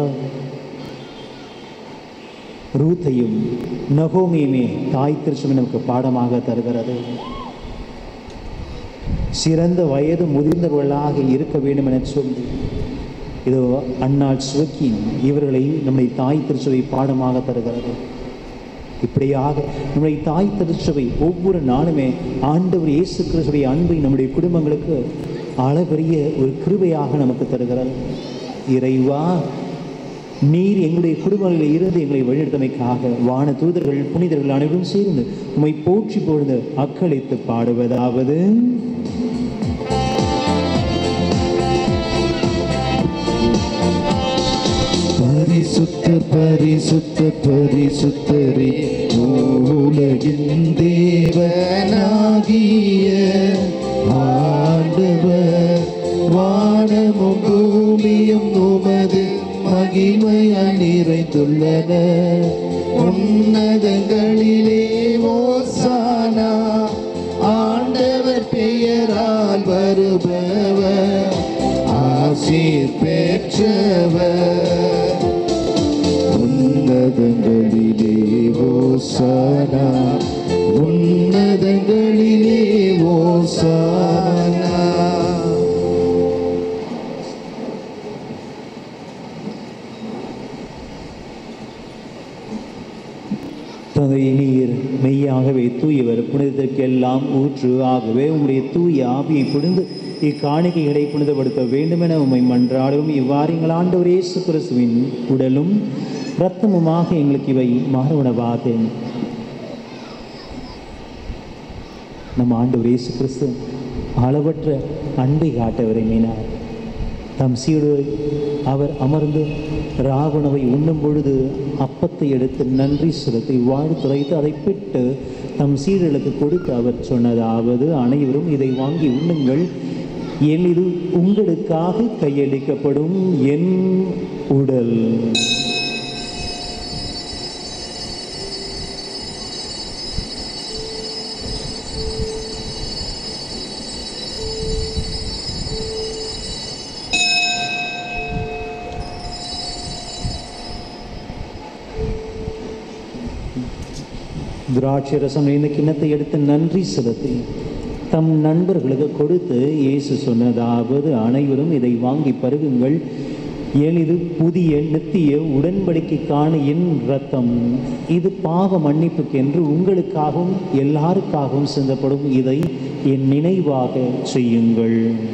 ரூத்தையும் நகோமியுமே தாய் திருச்சபை நமக்கு பாடமாக தருகிறது சிறந்த வயது முதிர்ந்தவர்களாக இருக்க வேண்டும் என சொல்லி இதோ அன்னாள் சுவக்கின் இவர்களை நம்முடைய தாய் திருச்சபை பாடமாக தருகிறது இப்படியாக நம்முடைய தாய் திருச்சபை ஒவ்வொரு நாளுமே ஆண்டவர் இயேசு கிறிஸ்துடைய அன்பை நம்முடைய குடும்பங்களுக்கு அளப்பெரிய ஒரு கிருபையாக நமக்கு தருகிறது இறைவா நீர் எங்களுடைய குடும்பங்களில் இருந்து எங்களை வழிநடத்தமைக்காக வான தூதர்கள் புனிதர்கள் அனைவரும் சேர்ந்து உம்மை போற்றி பொழுது அக்களித்து பாடுவதாவது பரிசுத்த பரிசுத்த பரிசுத்தரே உலகின் தேவனாகிய ஆண்டவர் வானமும் பூமியும் உமது மகிமையால் நிறைந்துள்ளன உன்னதங்களிலே ஓசானா ஆண்டவர் பெயரால் வருபவர் ஆசீர் பெற்றவர் மெய்யாகவே தூயவர் புனிதத்திற்கெல்லாம் ஊற்று ஆகவே உம்முடைய தூய ஆவியை புரிந்து இக்காணிக்கைகளை புனிதப்படுத்த வேண்டுமென உம்மை மன்றாடும் இவ்வாறு எங்கள் ஆண்டவர் இயேசு கிறிஸ்துவின் உடலும் இரத்தமுமாக எங்களுக்கு இவை மாறுவனவாக நம் ஆண்டவர் இயேசு கிறிஸ்து அளவற்ற அன்பை காட்ட விரும்பினார் தம் சீடு அவர் அமர்ந்து ராவணவை உண்ணும் பொழுது அப்பத்தை எடுத்து நன்றி செலுத்தி வாழ்த்துரைத்து அதை பிட்டு தம் சீடர்களுக்கு கொடுத்து அவர் சொன்னதாவது அனைவரும் இதை வாங்கி உண்ணுங்கள் என் இது உங்களுக்காக கையளிக்கப்படும் என் உடல் திராட்சை ரசம் நிறைந்த கிண்ணத்தை எடுத்து நன்றி செலுத்தி தம் நண்பர்களுக்கு கொடுத்து இயேசு சொன்னதாவது அனைவரும் இதை வாங்கி பருகுங்கள் எளிது புதிய நித்திய உடன்படிக்கைக்கான என் ரத்தம் இது பாவ மன்னிப்புக்கென்று உங்களுக்காகவும் எல்லாருக்காகவும் சிந்தப்படும் இதை என் நினைவாக செய்யுங்கள்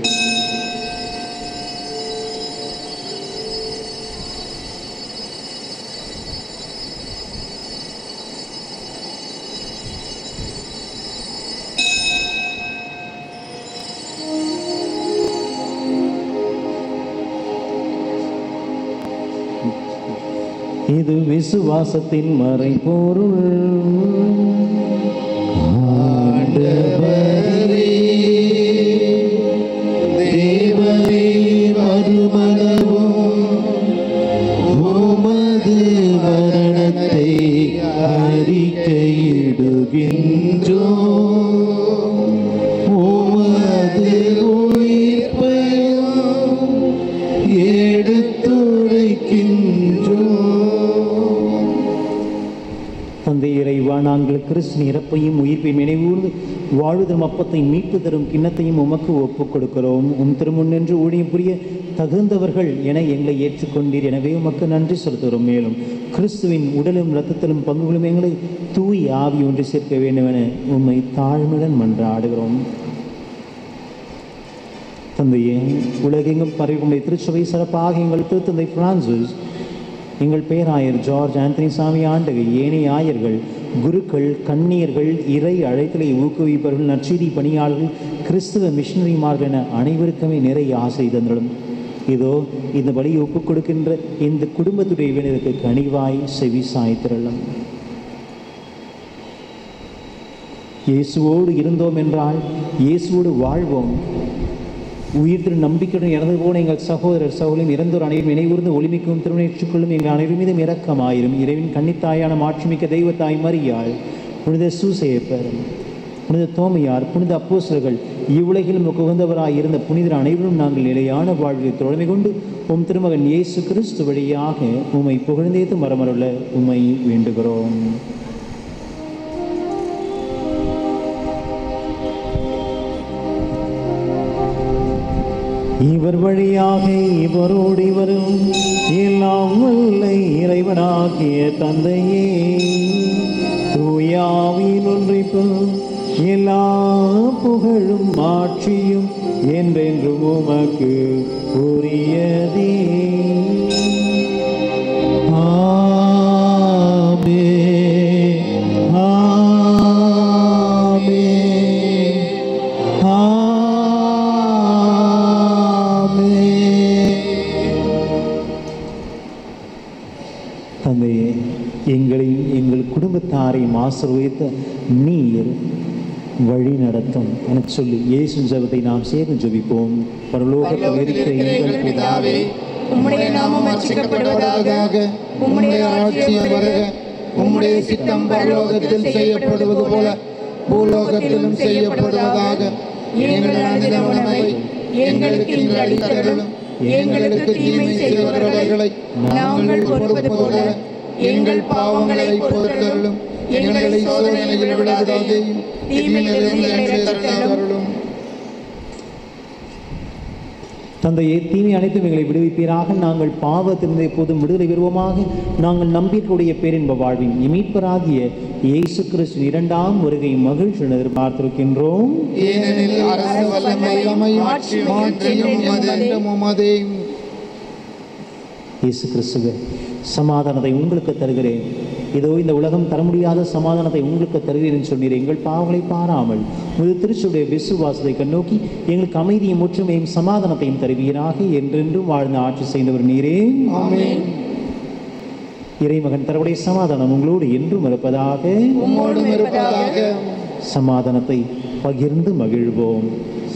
இது விசுவாசத்தின் மறைபொருள் தேவனே மறுமணவும் உமது மரணத்தை அறிக்கையிடுகின்றோம் உமது உயிர்ப்பையும் எடுத்துரைக்கின்றோம் தந்தை இறைவா நாங்கள் கிறிஸ்து இறப்பையும் உயிர்ப்பையும் நினைவூர்ந்து வாழுதரும் அப்பத்தை மீட்பு தரும் கிண்ணத்தையும் உமக்கு ஒப்புக் கொடுக்கிறோம் உம் திருமுன் நின்று ஊழியம் புரிய தகுந்தவர்கள் என எங்களை ஏற்றுக்கொண்டீர் எனவே உமக்கு நன்றி செலுத்துகிறோம் மேலும் கிறிஸ்துவின் உடலும் இரத்தத்திலும் பங்குகளும் எங்களை தூய் ஆவி ஒன்று சேர்க்க வேண்டும் என உம்மை தாழ்மையுடன் மன்றாடுகிறோம் தந்தையே உலகெங்கும் பரவிக்கொண்டே திருச்சபை சிறப்பாக எங்கள் திருத்தந்தை பிரான்சிஸ் எங்கள் பேராயர் ஜார்ஜ் ஆந்தனி சாமி ஆண்டகை ஏனைய ஆயர்கள் குருக்கள் கன்னியர்கள் இறை அழைத்தலை ஊக்குவிப்பவர்கள் நற்செய்தி பணியாளர்கள் கிறிஸ்துவ மிஷினரிமார்கள் என அனைவருக்குமே நிறைய ஆசை தந்திடும் இதோ இந்த வழியை ஒப்புக் கொடுக்கின்ற இந்த குடும்பத்துடைய வேலைக்கு கனிவாய் செவி சாய்த்திரளும் இயேசுவோடு இருந்தோம் என்றால் இயேசுவோடு வாழ்வோம் உயிர் திரு நம்பிக்கையுடன் இறந்து போன எங்கள் சகோதரர் சகோதரியும் இறந்தோர் அனைவரும் நினைவுர்ந்து ஒளிமிக்கும் திருநேற்றுக்கொள்ளும் எங்கள் அனைவரும் மீதும் இரக்கமாயிரும் இறைவன் கன்னித்தாயான மாட்சிமிக்க தெய்வத்தாய் மரியாள் புனித சூசையப்பர் புனித தோமையார் புனித அப்போஸ்தலர்கள் இவ்வுலகிலும் உகந்தவராய் இருந்த புனிதர் அனைவரும் நாங்கள் நிலையான வாழ்வில் தொடர்மை கொண்டு உம் திருமகன் இயேசு கிறிஸ்து வழியாக உம்மை புகழ்ந்தேத்து மரமருள உம்மை வேண்டுகிறோம் இவர் வழியாக இவரோடு இவரும் எல்லாம் வல்ல இறைவனாகிய தந்தையே தூயாவின் ஒன்றிப்பு எல்லா புகழும் ஆட்சியும் என்றென்றும் உமக்கு உரியதே ஆமென் ஆமென் தந்தையே எங்களையும் எங்கள் குடும்பத்தாரையும் ஆசிர்வதித்த நீர் வழி நடத்தும் என சொல்லி இயேசு ஜெபத்தை நாம் சேர்ந்து ஜெபிப்போம் பரலோகத்தில் இருக்கிற எங்கள் பிதாவே உம்முடைய நாமம் அர்ச்சிக்கப்படுவதாக உம்முடைய ராஜ்யம் வருக உம்முடைய சித்தம் பரலோகத்தில் செய்யப்படுவது போல பூலோகத்திலும் செய்யப்படுவதாக எங்கள் அனுதின உணவை எங்களுக்கு இன்று அளித்தருளும் எங்களுக்கு தீமை செய்கிறவர்களை நாங்கள் பொறுப்பது போல எங்கள் பாவங்களை பொறுத்தருளும் எங்களை சோதனையில் விடாதேயும் தீமையிலிருந்து எங்களை ரட்சித்தருளும் தந்தையே தீமை அனைத்தும் எங்களை விடுவிப்பீராக நாங்கள் பாவத்திலிருந்து எப்போதும் விடுதலை பெறுவோமாக நாங்கள் நம்பிக்கையுடைய பேரின்ப வாழ்வின் இமீட்பராகிய இயேசு கிறிஸ்து இரண்டாம் வருகை மகிழ்ச்சி எதிர்பார்த்திருக்கின்றோம் ஏனெனில் அரசு வல்லமையும் ஆட்சியும் என்றும் உமதென்றும் உமதே இயேசு கிறிஸ்துவே சமாதானத்தை உங்களுக்கு தருகிறேன் இதோ இந்த உலகம் தர முடியாத சமாதானத்தை உங்களுக்கு தருகிறேன் சொன்னீர் எங்கள் பாவங்களை பாராமல் முழு திருச்சுடைய விசுவாசத்தை கண்ணோக்கி எங்களுக்கு அமைதியும் ஒற்றுமையும் சமாதானத்தையும் தருவீராக என்றென்றும் வாழ்ந்து ஆட்சி செய்தவர் நீரே ஆமென் இறைமகன் தரவுடைய சமாதானம் உங்களோடு என்றும் இருப்பதாக உம்மோடும் இருப்பதாக சமாதானத்தை பகிர்ந்து மகிழ்வோம்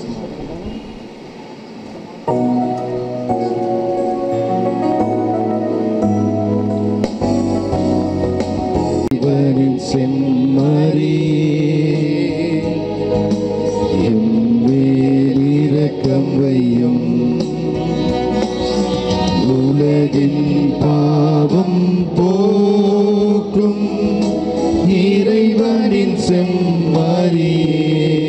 இவரின் செம்மறி எம்மேலிரக்கம் வையும் உலகின் பாவம் போக்கும் இறைவனின் செம்மறியே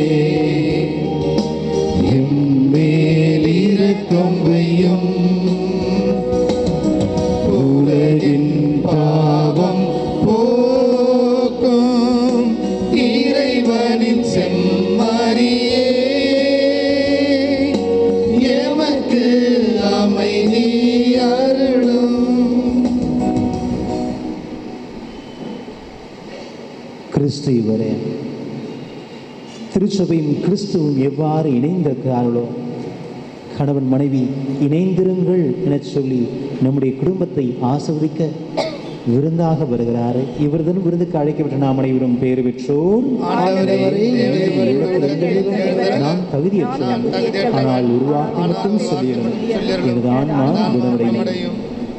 எம்மேலிரக்கம் வையும் உலகின் பாவம் போக்கும் இறைவனின் செம்மறியே எமக்கு அமைதி அருளும் கிறிஸ்து இவரே திருச்சபையும் கிறிஸ்துவும் எவ்வாறு இணைந்திருக்கிறார்களோ கணவன் மனைவி இணைந்திருங்கள் எனச் சொல்லி நம்முடைய குடும்பத்தை ஆசிர்வதிக்க விருந்தாக வருகிறார் இவர்தன் விருந்துக்கு அழைக்கப்பட்ட நாம் அனைவரும் பேறு பெற்றோர் ஆண்டவரே, தேவரீர் நான் தகுதியற்றவன் ஆனால் உருவாக்கி மட்டும் சொல்லிடும் இதுதான் நான் குணமடையும்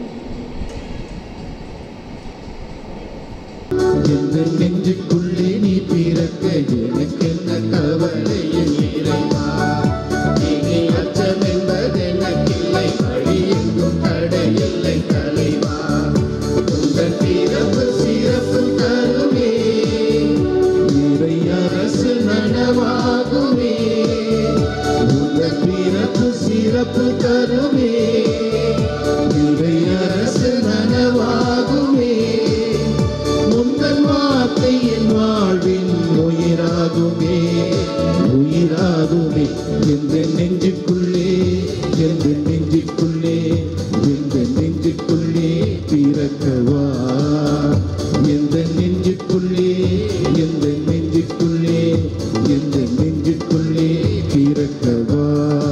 எந்த நெஞ்சுக்குள்ளே நீ பிறக்க எனக்கு என்ன கவலை என் இறைவா இனி அச்சம் என்பது எனக்கில்லை வழி எங்கும் தடையில்லை தலைவா உங்கள் பிறப்பு சிறப்பு தருமே இறை அரசு நனவாகுமே உங்கள் பிறப்பு சிறப்பு தருமே இறை அரசு நனவாகுமே உங்கள் வார்த்தை என் வாழ்வின் உயிராகுமே உயிராகுமே எந்த நெஞ்சுக்குள்ளே எந்த நெஞ்சுக்குள்ளே எந்த நெஞ்சுக்குள்ளே பிறக்கவா எந்த நெஞ்சுக்குள்ளே எந்த நெஞ்சுக்குள்ளே எந்த நெஞ்சுக்குள்ளே பிறக்கவா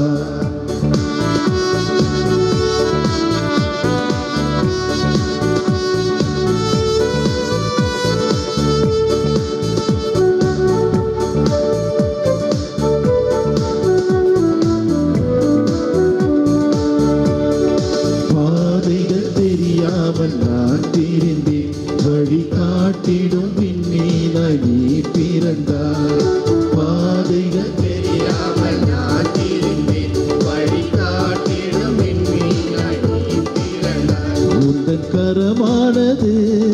பாதைகள் தெரியாமல் நான் திரிந்தேன் வழி காட்டிடும் விண்ணீனாய் நீ பிறந்தாய் பாதைகள் தெரியாமல் நான் திரிந்தேன் வழி காட்டிடும் விண்ணீனாய் நீ பிறந்தாய் உந்தன் கரமானது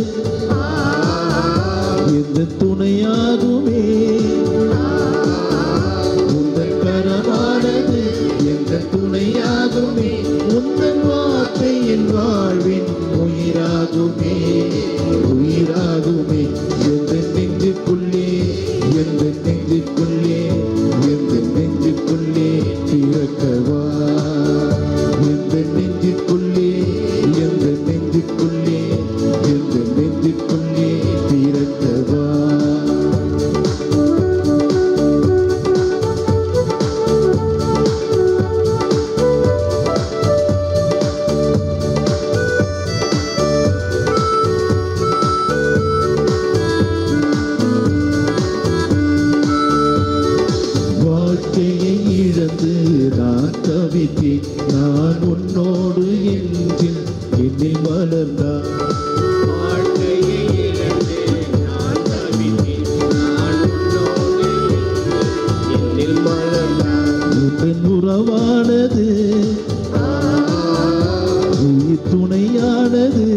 எந்த துணையாகுமே உந்தன் கரமானது எந்த துணையாகுமே உந்தன் வார்த்தை என் வாழ்வின் உயிராகுமே உயிராகுமே எந்த நெஞ்சுக்குள்ளே எந்த நெஞ்சுக்குள்ளே எந்த நெஞ்சுக்குள்ளே பிறக்கவா எந்த நெஞ்சுக்குள்ளே எந்த நெஞ்சுக்குள்ளே எந்த நெஞ்சுக்குள்ளே பிறக்கவா வாழ்க்கையை இழந்து நான் தவித்தேன் நான் உன்னோடு என்றில் என்னில் வளர்ந்தான் வாழ்க்கையை இழந்து நான் தவித்தேன் நான் உன்னோடு என்னில் வளர்ந்தான் உன் உறவானது உயிர் துணையானது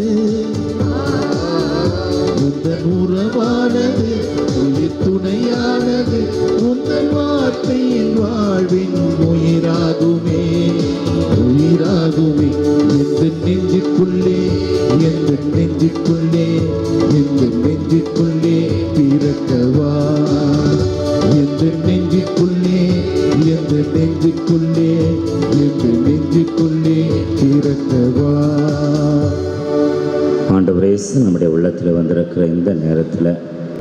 உந்தன் உறவானது உயிர் துணையானது உந்தன் வார்த்தையின் வாழ்வின் உயிராகுமே இயேசுவே எந்த நெஞ்சுக்குள்ளே எந்த நெஞ்சுக்குள்ளே எந்த நெஞ்சுக்குள்ளே பிறக்கவா எந்த நெஞ்சுக்குள்ளே எந்த நெஞ்சுக்குள்ளே எந்த நெஞ்சுக்குள்ளே பிறக்கவா ஆண்டவர் இயேசு நம்முடைய உள்ளத்தில் வந்திருக்கிற இந்த நேரத்தில்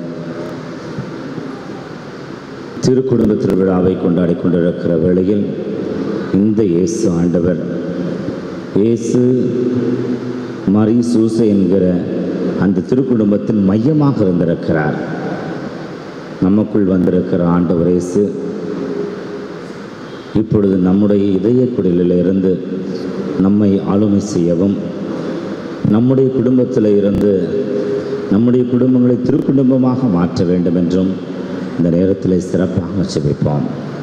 திருக்குடும்ப திருவிழாவை கொண்டாடி கொண்டிருக்கிற வேளையில் இந்த இயேசு ஆண்டவர் இயேசு மரி சூசை என்கிற அந்த திருக்குடும்பத்தின் மையமாக இருந்திருக்கிறார் நமக்குள் வந்திருக்கிற ஆண்டவர் இயேசு இப்பொழுது நம்முடைய இதய குடிலில் இருந்து நம்மை ஆளுமை செய்யவும் நம்முடைய குடும்பத்தில் இருந்து நம்முடைய குடும்பங்களை திருக்குடும்பமாக மாற்ற வேண்டும் என்றும் இந்த நேரத்தில் சிறப்பாக செபிப்போம்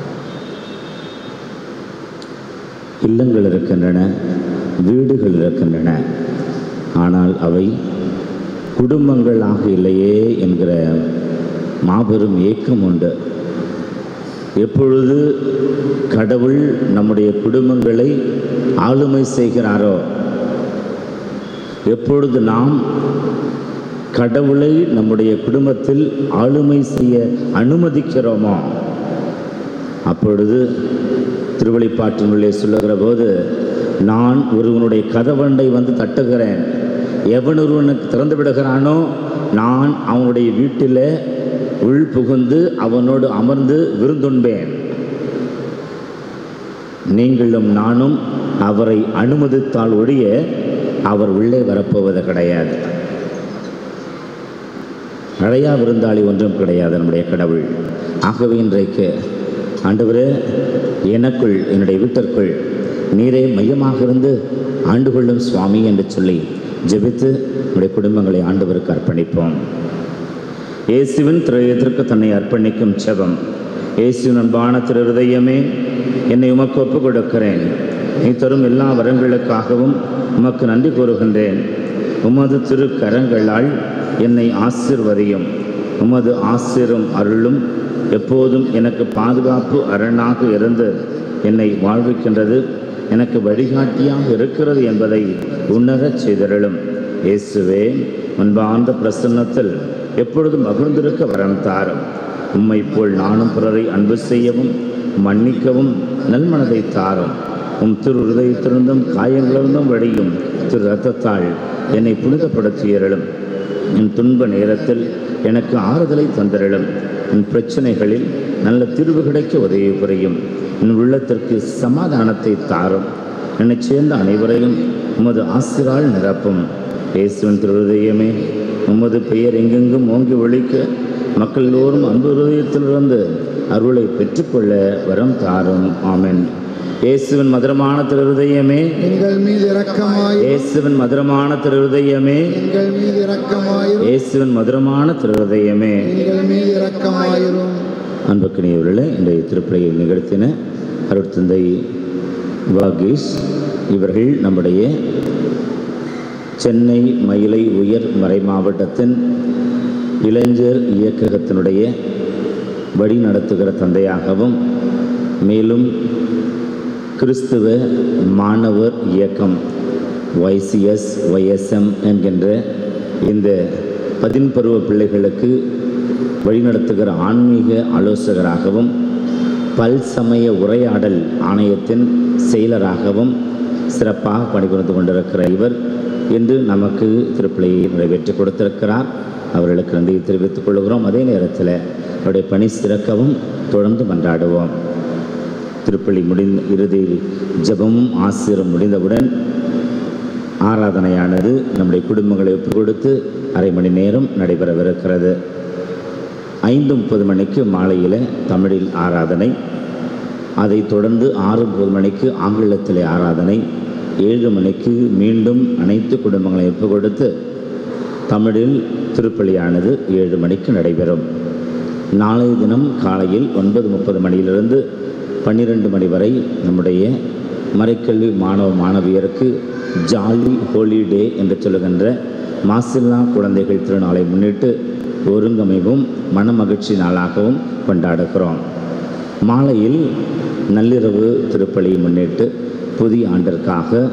இல்லங்கள் இருக்கின்றன வீடுகள் இருக்கின்றன ஆனால் அவை குடும்பங்களாக இல்லையே என்கிற மாபெரும் ஏக்கம் உண்டு எப்பொழுது கடவுள் நம்முடைய குடும்பங்களை ஆளுமை செய்கிறாரோ எப்பொழுது நாம் கடவுளை நம்முடைய குடும்பத்தில் ஆளுமை செய்ய அனுமதிக்கிறோமோ அப்பொழுது திருவழிப்பாட்டினுள்ளே சொல்லுகிற போது நான் ஒருவனுடைய கதவண்டை வந்து தட்டுகிறேன் எவன் ஒருவனுக்கு திறந்து விடுகிறானோ நான் அவனுடைய வீட்டில் உள் புகுந்து அவனோடு அமர்ந்து விருந்துண்பேன் நீங்களும் நானும் அவரை அனுமதித்தால் ஒழிய அவர் உள்ளே வரப்போவது கிடையாது அழையா விருந்தாளி ஒன்றும் கிடையாது நம்முடைய கடவுள் ஆகவே இன்றைக்கு ஆண்டவரே எனக்குள் என்னுடைய வீட்டிற்குள் நீரே மையமாக இருந்து ஆண்டு கொள்ளும் சுவாமி என்று சொல்லி ஜெபித்து நம்முடைய குடும்பங்களை ஆண்டவருக்கு அர்ப்பணிப்போம் இயேசுவின் திரையத்திற்கு தன்னை அர்ப்பணிக்கும் செபம் இயேசுவின் அன்பான திரு இருதயமே என்னை உமக்கு ஒப்புக் கொடுக்கிறேன் நீ தரும் எல்லா வரங்களுக்காகவும் உமக்கு நன்றி கூறுகின்றேன் உமது திரு கரங்களால் என்னை ஆசிர்வதியும் உமது ஆசிரும் அருளும் எப்போதும் எனக்கு பாதுகாப்பு அரணாக இருந்து என்னை வாழ்விக்கின்றது எனக்கு வழிகாட்டியாக இருக்கிறது என்பதை உணரச் செய்தருளும் இயேசுவே முன்பார்ந்த பிரசன்னத்தில் எப்பொழுதும் மகிழ்ந்திருக்க வரம் தாரும் உம்மை போல் நானும் பிறரை அன்பு செய்யவும் மன்னிக்கவும் நல்மனதை தாரும் உம் திரு இருதயத்திலிருந்தும் காயங்களிலிருந்தும் வழியும் திரு ரத்தத்தால் என்னை புனிதப்படுத்தியருளும் என் துன்ப நேரத்தில் எனக்கு ஆறுதலை தந்திரலும் என் பிரச்சனைகளில் நல்ல தீர்வு கிடைக்க உதவி புரியும் என் உள்ளத்திற்கு சமாதானத்தை தாரும் என்னை சேர்ந்த அனைவரையும் உமது ஆசிரால் நிரப்பும் இயேசுவின் திருதயமே உமது பெயர் எங்கெங்கும் ஓங்கி ஒழிக்க மக்கள் எல்லோரும் அன்பு ஹிருதயத்திலிருந்து அருளை பெற்றுக்கொள்ள வரம் தாரும் ஆமென் இயேசுவின் மதுரமான திருதயமே எங்கள் மீது இரக்கமாய் இயேசுவின் மதுரமான திருதயமே எங்கள் மீது இரக்கமாயிரும் இயேசுவின் மதுரமான திருதயமே எங்கள் மீது இரக்கமாயிரும் அன்புக்கினியவர்களே இன்றைய திருப்பலியை நிகழ்த்தின அருட்தந்தை வாகீஷ் இவர்கள் நம்முடைய சென்னை மயிலை உயர் மறை மாவட்டத்தின் இளைஞர் இயக்ககத்தினுடைய வழி நடத்துகிற தந்தையாகவும் மேலும் கிறிஸ்துவ மாணவர் இயக்கம் YCS ஒய்எஸ்எம் என்கின்ற இந்த பதின்பருவ பிள்ளைகளுக்கு வழிநடத்துகிற ஆன்மீக ஆலோசகராகவும் பல்சமய உரையாடல் ஆணையத்தின் செயலராகவும் சிறப்பாக பணிபுரிந்து கொண்டிருக்கிற இவர் இன்று நமக்கு திருப்பிழையை நிறைவேற்றி கொடுத்திருக்கிறார் அவர்களுக்கு நன்றியை தெரிவித்துக் கொள்கிறோம் அதே நேரத்தில் அவருடைய பணி சிறக்கவும் தொடர்ந்து மன்றாடுவோம் திருப்பலி முடிந்த இறுதியில் ஜெபமும் ஆசிரம் முடிந்தவுடன் ஆராதனையானது நம்முடைய குடும்பங்களை ஒப்புக் கொடுத்து அரை மணி நேரம் நடைபெறவிருக்கிறது ஐந்து முப்பது மணிக்கு மாலையில் தமிழில் ஆராதனை அதைத் தொடர்ந்து ஆறு முப்பது மணிக்கு ஆங்கிலத்திலே ஆராதனை ஏழு மணிக்கு மீண்டும் அனைத்து குடும்பங்களை ஒப்புக் கொடுத்து தமிழில் திருப்பலியானது ஏழு மணிக்கு நடைபெறும் நாளைய தினம் காலையில் ஒன்பது முப்பது மணியிலிருந்து பன்னிரெண்டு மணி வரை நம்முடைய மறைக்கல்வி மாணவ மாணவியருக்கு ஜாலி ஹோலி டே என்று சொல்லுகின்ற மாசில்லா குழந்தைகள் திருநாளை முன்னிட்டு ஒருங்கமைவும் மனமகிழ்ச்சி நாளாகவும் கொண்டாடுகிறோம் மாலையில் நள்ளிரவு திருப்பலியை முன்னிட்டு புதிய ஆண்டிற்காக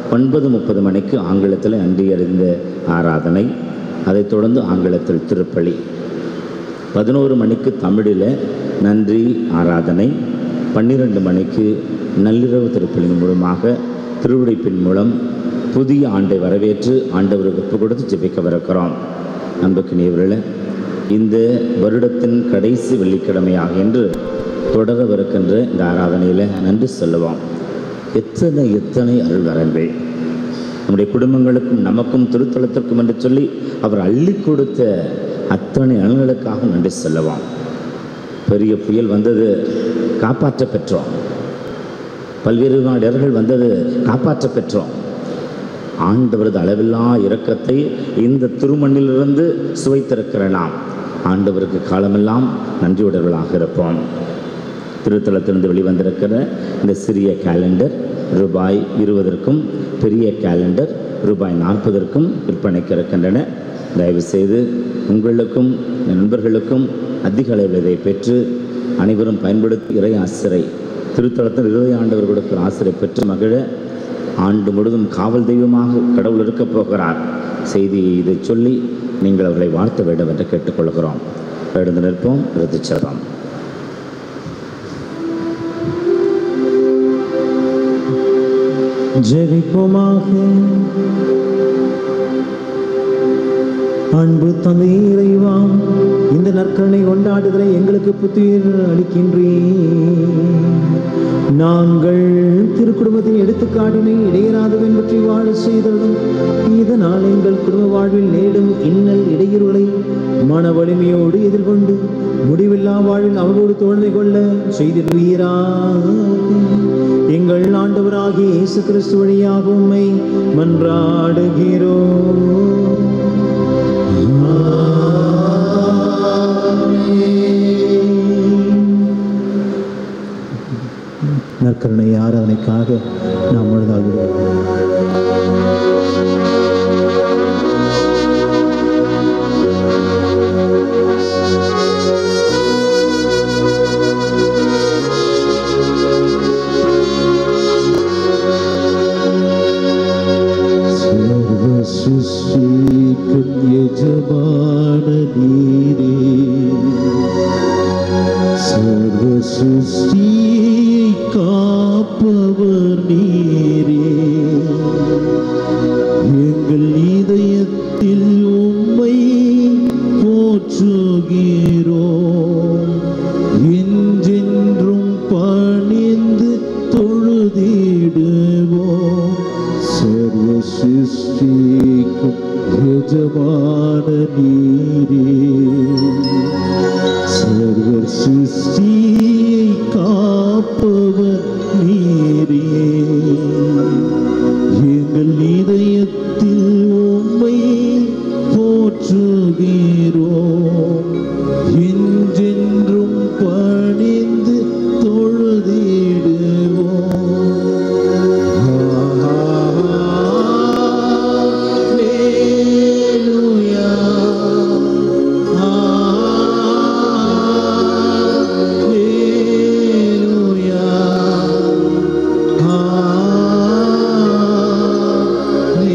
ஒன்பது முப்பது மணிக்கு ஆங்கிலத்தில் அன்றி அறிந்த ஆராதனை அதைத் தொடர்ந்து ஆங்கிலத்தில் திருப்பலி பதினோரு மணிக்கு தமிழில் நன்றி ஆராதனை பன்னிரெண்டு மணிக்கு நள்ளிரவு திருப்பலின் மூலமாக திருவிடைப்பின் மூலம் புதிய ஆண்டை வரவேற்று ஆண்டவருக்கு ஒப்பு கொடுத்து ஜெபிக்கவிருக்கிறோம் அன்புக்கினியவர்களே இந்த வருடத்தின் கடைசி வெள்ளிக்கிழமையாக என்று தொடரவிருக்கின்ற இந்த ஆராதனையில் நன்றி சொல்லுவோம் எத்தனை எத்தனை அருள் வரங்கள் நம்முடைய குடும்பங்களுக்கும் நமக்கும் திருத்தலத்திற்கும் என்று சொல்லி அவர் அள்ளி கொடுத்த அத்தனை நலன்களுக்காக நன்றி சொல்லுவோம் பெரிய புயல் வந்தது காப்பாற்ற பெற்றோம் பல்வேறு விதமான இடர்கள் வந்தது காப்பாற்ற பெற்றோம் ஆண்டவரது அளவில்லா இரக்கத்தை இந்த திருமண்ணிலிருந்து சுவைத்திருக்கிற நாம் ஆண்டவருக்கு காலமெல்லாம் நன்றியுடர்களாக இருப்போம் திருத்தலத்திலிருந்து வெளிவந்திருக்கிற இந்த சிறிய கேலண்டர் ரூபாய் இருபதற்கும் பெரிய கேலண்டர் ரூபாய் நாற்பதற்கும் விற்பனைக்கு இருக்கின்றன தயவுசெய்து உங்களுக்கும் நண்பர்களுக்கும் அதிக அளவில் இதை பெற்று அனைவரும் பயன்படுத்தி இறை ஆசிரை திருத்தலத்தில் இருபது ஆண்டவர் கொடுக்கிற ஆசிரை பெற்று மகிழ ஆண்டு முழுதும் காவல் தெய்வமாக கடவுள் இருக்கப் போகிறார் செய்தியை இதை சொல்லி நீங்கள் அவர்களை வாழ்த்த வேண்டும் என்று கேட்டுக்கொள்கிறோம் எழுந்து நிற்போம் இறுதிச்சதம் ஜெபிப்போமாக அன்பு தந்தை இறைவாம் இந்த நற்கரணை கொண்டாடுதலை எங்களுக்கு புத்துயிர் அளிக்கின்றேன் நாங்கள் திருக்குடும்பத்தின் எடுத்துக்காட்டினை இடையராத பின்பற்றி வாழ செய்ததும் இதனால் எங்கள் குடும்ப வாழ்வில் நேடும் இன்னல் இடையூறுகளை மன வலிமையோடு எதிர்கொண்டு முடிவில்லா வாழ்வில் அவரோடு தோழமை கொள்ள செய்திருவீராக எங்கள் ஆண்டவராகிய இயேசு கிறிஸ்து வழியாக உம்மை மன்றாடுகிறோம் நற்கருணை ஆராதனைக்காக நாம் முழுதாகிறோம் സർവ സൃഷ്ടിക്കും യജമാന നീരേ സർവ സൃഷ്ടി காப்பவர் நீரே எங்கள் இதயத்தில் உம்மை போற்றுகிறோம் என்றென்றும் பணிந்து தொழுதிடுவோம் சர்வ சிருஷ்டிக்கும் எஜமான நீரே சர்வ சிருஷ்டியை காப்பவர் நீரே எங்கள் இதயத்தில் உம்மை போற்றுகிறோம் என்றென்றும் பணிந்து தொழுதிடுவோம்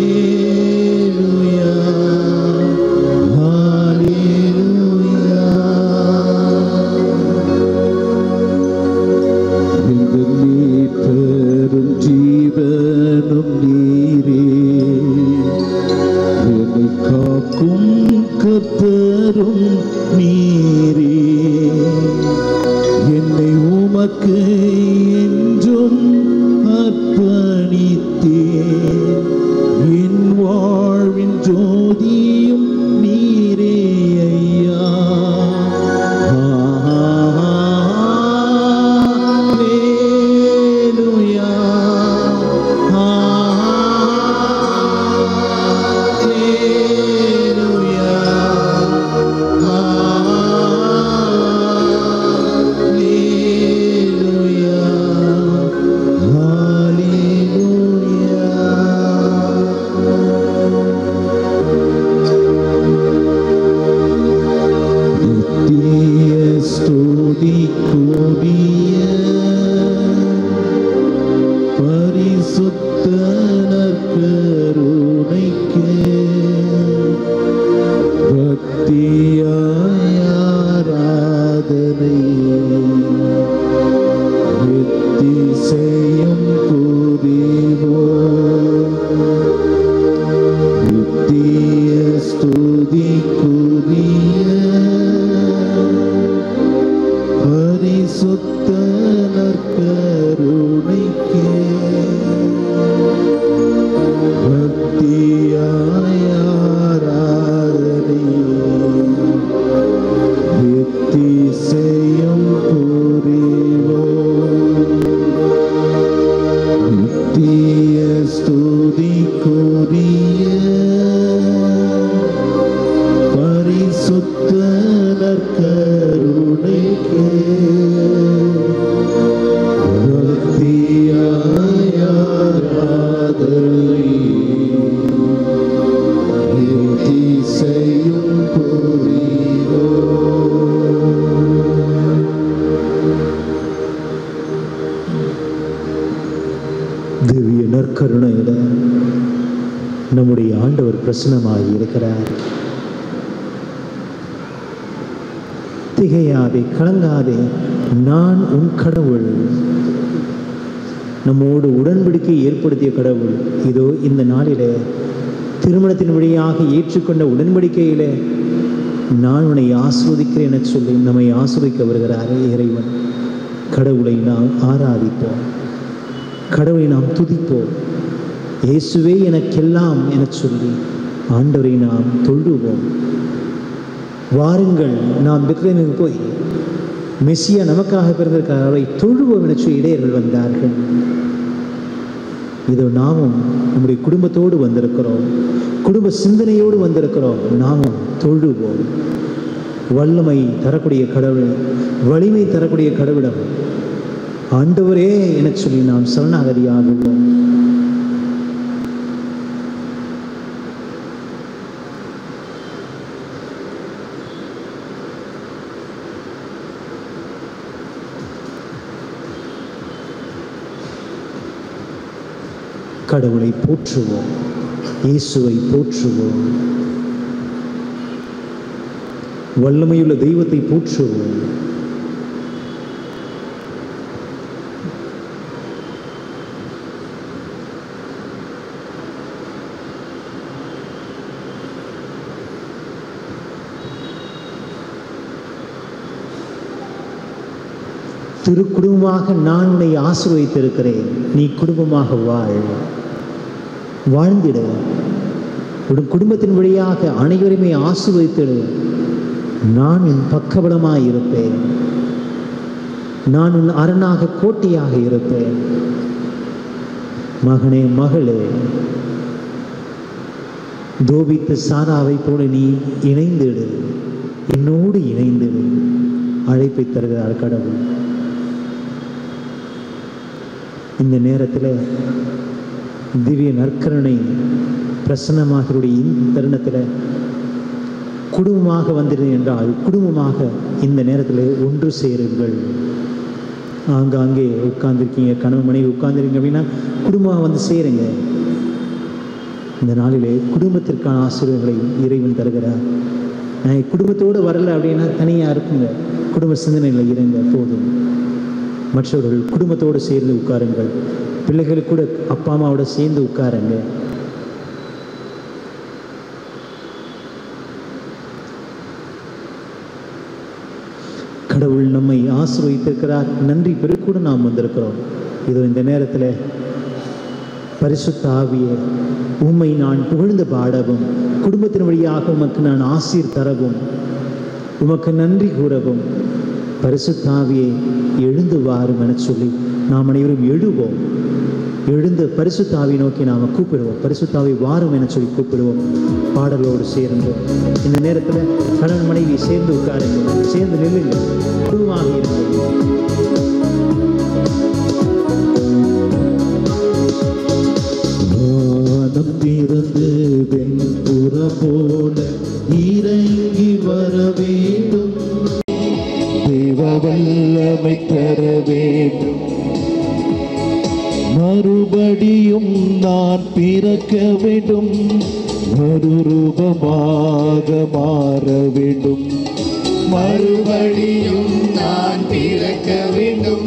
துதிக்குரிய பரிசுத்த நற்கருணைக்கு பக்தியாய் ஆராதனை எத்திசையும் புரிவோம் திவ்ய நற்கருணையில நம்முடைய ஆண்டவர் பிரசன்னமாகி இருக்கிறார் திகையாதே கலங்காதே நான் உன் கடவுள் நம்மோடு உடன்படிக்கை ஏற்படுத்திய கடவுள் இதோ இந்த நாளிலே திருமணத்தின் வழியாக ஏற்றுக்கொண்ட உடன்படிக்கையிலே நான் உன்னை ஆஸ்வதிக்கிறேன் என சொல்லி நம்மை ஆஸ்வதிக்க வருகிறாரே இறைவன் கடவுளை நாம் ஆராதிப்போம் கடவுளை நாம் துதிப்போம் இயேசுவே எனக்கெல்லாம் என சொல்லி ஆண்டவரை நாம் தொழுவோம் வாருங்கள் நாம் பெத்லேமுக்கு போய் மெஸ்ஸியா நமக்காக பிறந்திருக்கார் அவரை தொழுவோம் என சொல்லி இடையர்கள் வந்தார்கள் இதோ நாமும் நம்முடைய குடும்பத்தோடு வந்திருக்கிறோம் குடும்ப சிந்தனையோடு வந்திருக்கிறோம் நாமும் தொழுவோம் வல்லமை தரக்கூடிய கடவுள் வலிமை தரக்கூடிய கடவுளம் ஆண்டவரே என சொல்லி நாம் சரணாகதியாகுவோம் கடவுளை போற்றுவோம் இயேசுவை போற்றுவோம் வல்லமையுள்ள தெய்வத்தை போற்றுவோம் திருக்குடும்பமாக நான் உன்னை ஆசீர்வதித்திருக்கிறேன் நீ குடும்பமாக வாழ் வாழ்ந்திடு உன் குடும்பத்தின் வழியாக அனைவருமே ஆசீர்வதித்திடு நான் உன் பக்கபலமாய் இருப்பேன் நான் உன் அரணாக கோட்டையாக இருப்பேன் மகனே மகளே தோபித்து சாராவை போல நீ இணைந்திடு என்னோடு இணைந்திடு அழைப்பை தருகிறார் கடவுள் இந்த நேரத்தில் திவ்ய நற்கருணை பிரசன்னமாகிறடைய இந்த தருணத்தில் குடும்பமாக வந்திருந்தேன் என்றால் குடும்பமாக இந்த நேரத்தில் ஒன்று சேருங்கள் ஆங்காங்கே உட்கார்ந்துருக்கீங்க கணவன் மனைவி உட்கார்ந்துருக்கீங்க அப்படின்னா குடும்பமாக வந்து சேருங்க இந்த நாளிலே குடும்பத்திற்கான ஆசிரியர்களை இறைவன் தருகிறார் நான் குடும்பத்தோடு வரல அப்படின்னா தனியாக இருக்குங்க குடும்ப சிந்தனையில் இருங்க போதும் மற்றவர்கள் குடும்பத்தோடு சேர்ந்து உட்காருங்கள் பிள்ளைகள் கூட அப்பா அம்மாவோட சேர்ந்து உட்காருங்க கடவுள் நம்மை ஆசிர்வதித்திருக்கிறார் நன்றி பெருக்கூட நாம் வந்திருக்கிறோம் இதோ இந்த நேரத்தில் பரிசுத்த ஆவிய உம்மை நான் புகழ்ந்து பாடவும் குடும்பத்தின் வழியாக உமக்கு நான் ஆசீர் தரவும் உமக்கு நன்றி கூறவும் பரிசுத்தாவியை எழுந்து வாரும் என சொல்லி நாம் அனைவரும் எழுவோம் எழுந்து பரிசுத்தாவி நோக்கி நாம் கூப்பிடுவோம் பரிசுத்தாவி வாரும் என சொல்லி கூப்பிடுவோம் பாடலோடு சேர்ந்து இந்த நேரத்தில் கணவன் மனைவி சேர்ந்து உட்காருங்க சேர்ந்து நில்லுங்க குழுவாக இருங்கள் வானம் திறந்து வெண்புற போல இறங்கி வர வேண்டும் தேவ வல்லமை தர வேண்டும் மறுபடியும் நான் பிறக்க வேண்டும் மறுரூபமாக மாற வேண்டும் மறுபடியும் நான் பிறக்க வேண்டும்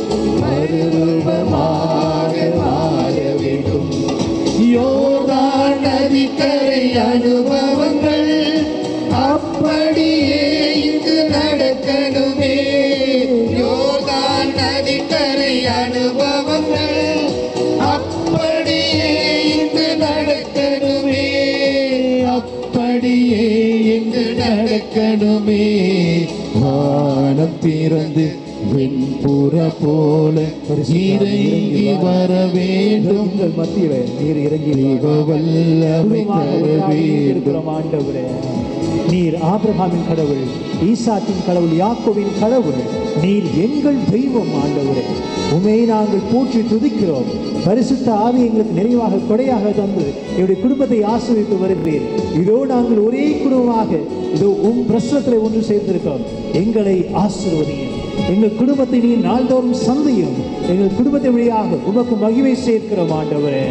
மறுரூபமாக மாற வேண்டும் யோர்தான் நதிக்கரை அனுபவங்கள் அப்படியே இங்கு நடக்கணுமே யோர்தான் நதிக்கரை அனுபவங்கள் அப்படியே இங்கு நடக்கணுமே அப்படியே இங்கு நடக்கணுமே வானம் திறந்து வெண்புற போல இறங்கி வர வேண்டும் எங்கள் மத்தியில நீர் இறங்கி தெய்வ வல்லமை தர வேண்டும் இருக்கிறோம் ஆண்டவரே நீர் ஆபிரகாமின் கடவுள் ஈசாக்கின் கடவுள் யாக்கோவின் கடவுள் நீர் எங்கள் தெய்வம் ஆண்டவரே உமை நாங்கள் போற்றி துதிக்கிறோம் பரிசுத்த ஆவி எங்களுக்கு நிறைவாக கொடையாக தந்து என்னுடைய குடும்பத்தை ஆசிரியத்து வருகிறேன் இதோ நாங்கள் ஒரே குடும்பமாக இதோ உம் பிரசனத்தில் ஒன்று சேர்ந்திருக்கிறோம் எங்களை ஆசிர்வதியும் எங்கள் குடும்பத்தை நீ நாள்தோறும் சந்தையும் எங்கள் குடும்பத்தை வழியாக உமக்கு மகிமை சேர்க்கிறோம் ஆண்டவரே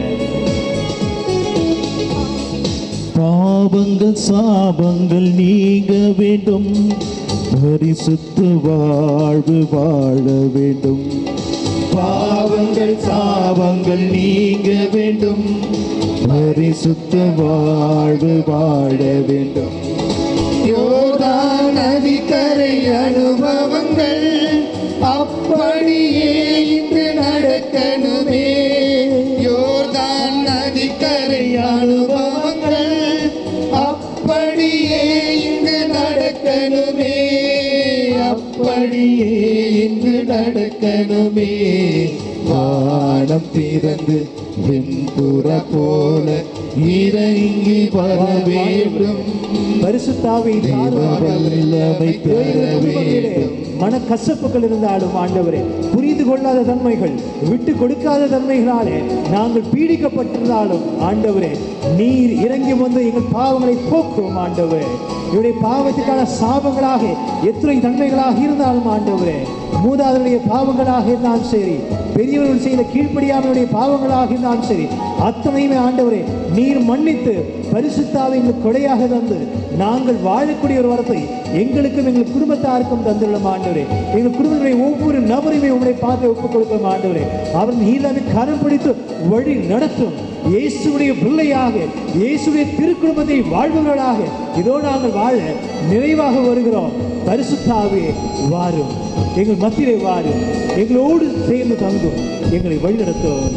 பாவங்கள் சாபங்கள் நீங்க வேண்டும் பரிசுத்த வாழ்வு வாழ வேண்டும் பாவங்கள் சாபங்கள் நீங்க வேண்டும் பரிசுத்த வாழ்வு வாழ வேண்டும் யோர்தான் நதிக்கரை அனுபவங்கள் அப்படியே இன்று நடக்கணுமே யோர்தான் நதிக்கரை அனுபவங்கள் அப்படியே இங்கு நடக்கணுமே அப்படியே இங்கு நடக்கணுமே வானம் திறந்து வெண்புற போல இறங்கி வர வேண்டும் பரிசுத்தாவை வல்லமை பெற வேண்டும் மனக்கசப்புகள் இருந்தாலும் ஆண்டவரே புரிந்து கொள்ளாத தன்மைகள் விட்டு கொடுக்காத தன்மைகளாலே நாங்கள் பீடிக்கப்பட்டிருந்தாலும் ஆண்டவரே நீர் இறங்கி வந்து எங்கள் பாவங்களை போக்கும் ஆண்டவரே இவருடைய பாவத்துக்கான சாபங்களாக எத்தனை தன்மைகளாக இருந்தாலும் ஆண்டவரே மூதாதருடைய பாவங்களாக இருந்தாலும் சரி பெரியவர்கள் செய்த கீழ்ப்படியாமையுடைய பாவங்களாக இருந்தாலும் சரி அத்தனையுமே ஆண்டவரே நீர் மன்னித்து பரிசுத்தாவை எங்களுக்கு கொடையாக தந்து நாங்கள் வாழக்கூடிய ஒரு வரத்தை எங்களுக்கும் எங்கள் குடும்பத்தாருக்கும் தந்துள்ளோம் ஆண்டவரே எங்கள் குடும்பங்களை ஒவ்வொரு நபரையுமே உங்களுடைய பார்த்து ஒப்புக் கொடுக்கிறோம் ஆண்டவரே அவர் நீதாமே கரம் பிடித்து வழி நடத்தும் இயேசுடைய பிள்ளையாக இயேசுடைய திருக்குடும்பத்தை வாழ்பவர்களாக இதோ நாங்கள் வாழ நிறைவாக வருகிறோம் பரிசுத்தாவே வாரும் எங்கள் மத்தியிலே வாரும் எங்களோடு சேர்ந்து தங்கும் எங்களை வழிநடத்தும்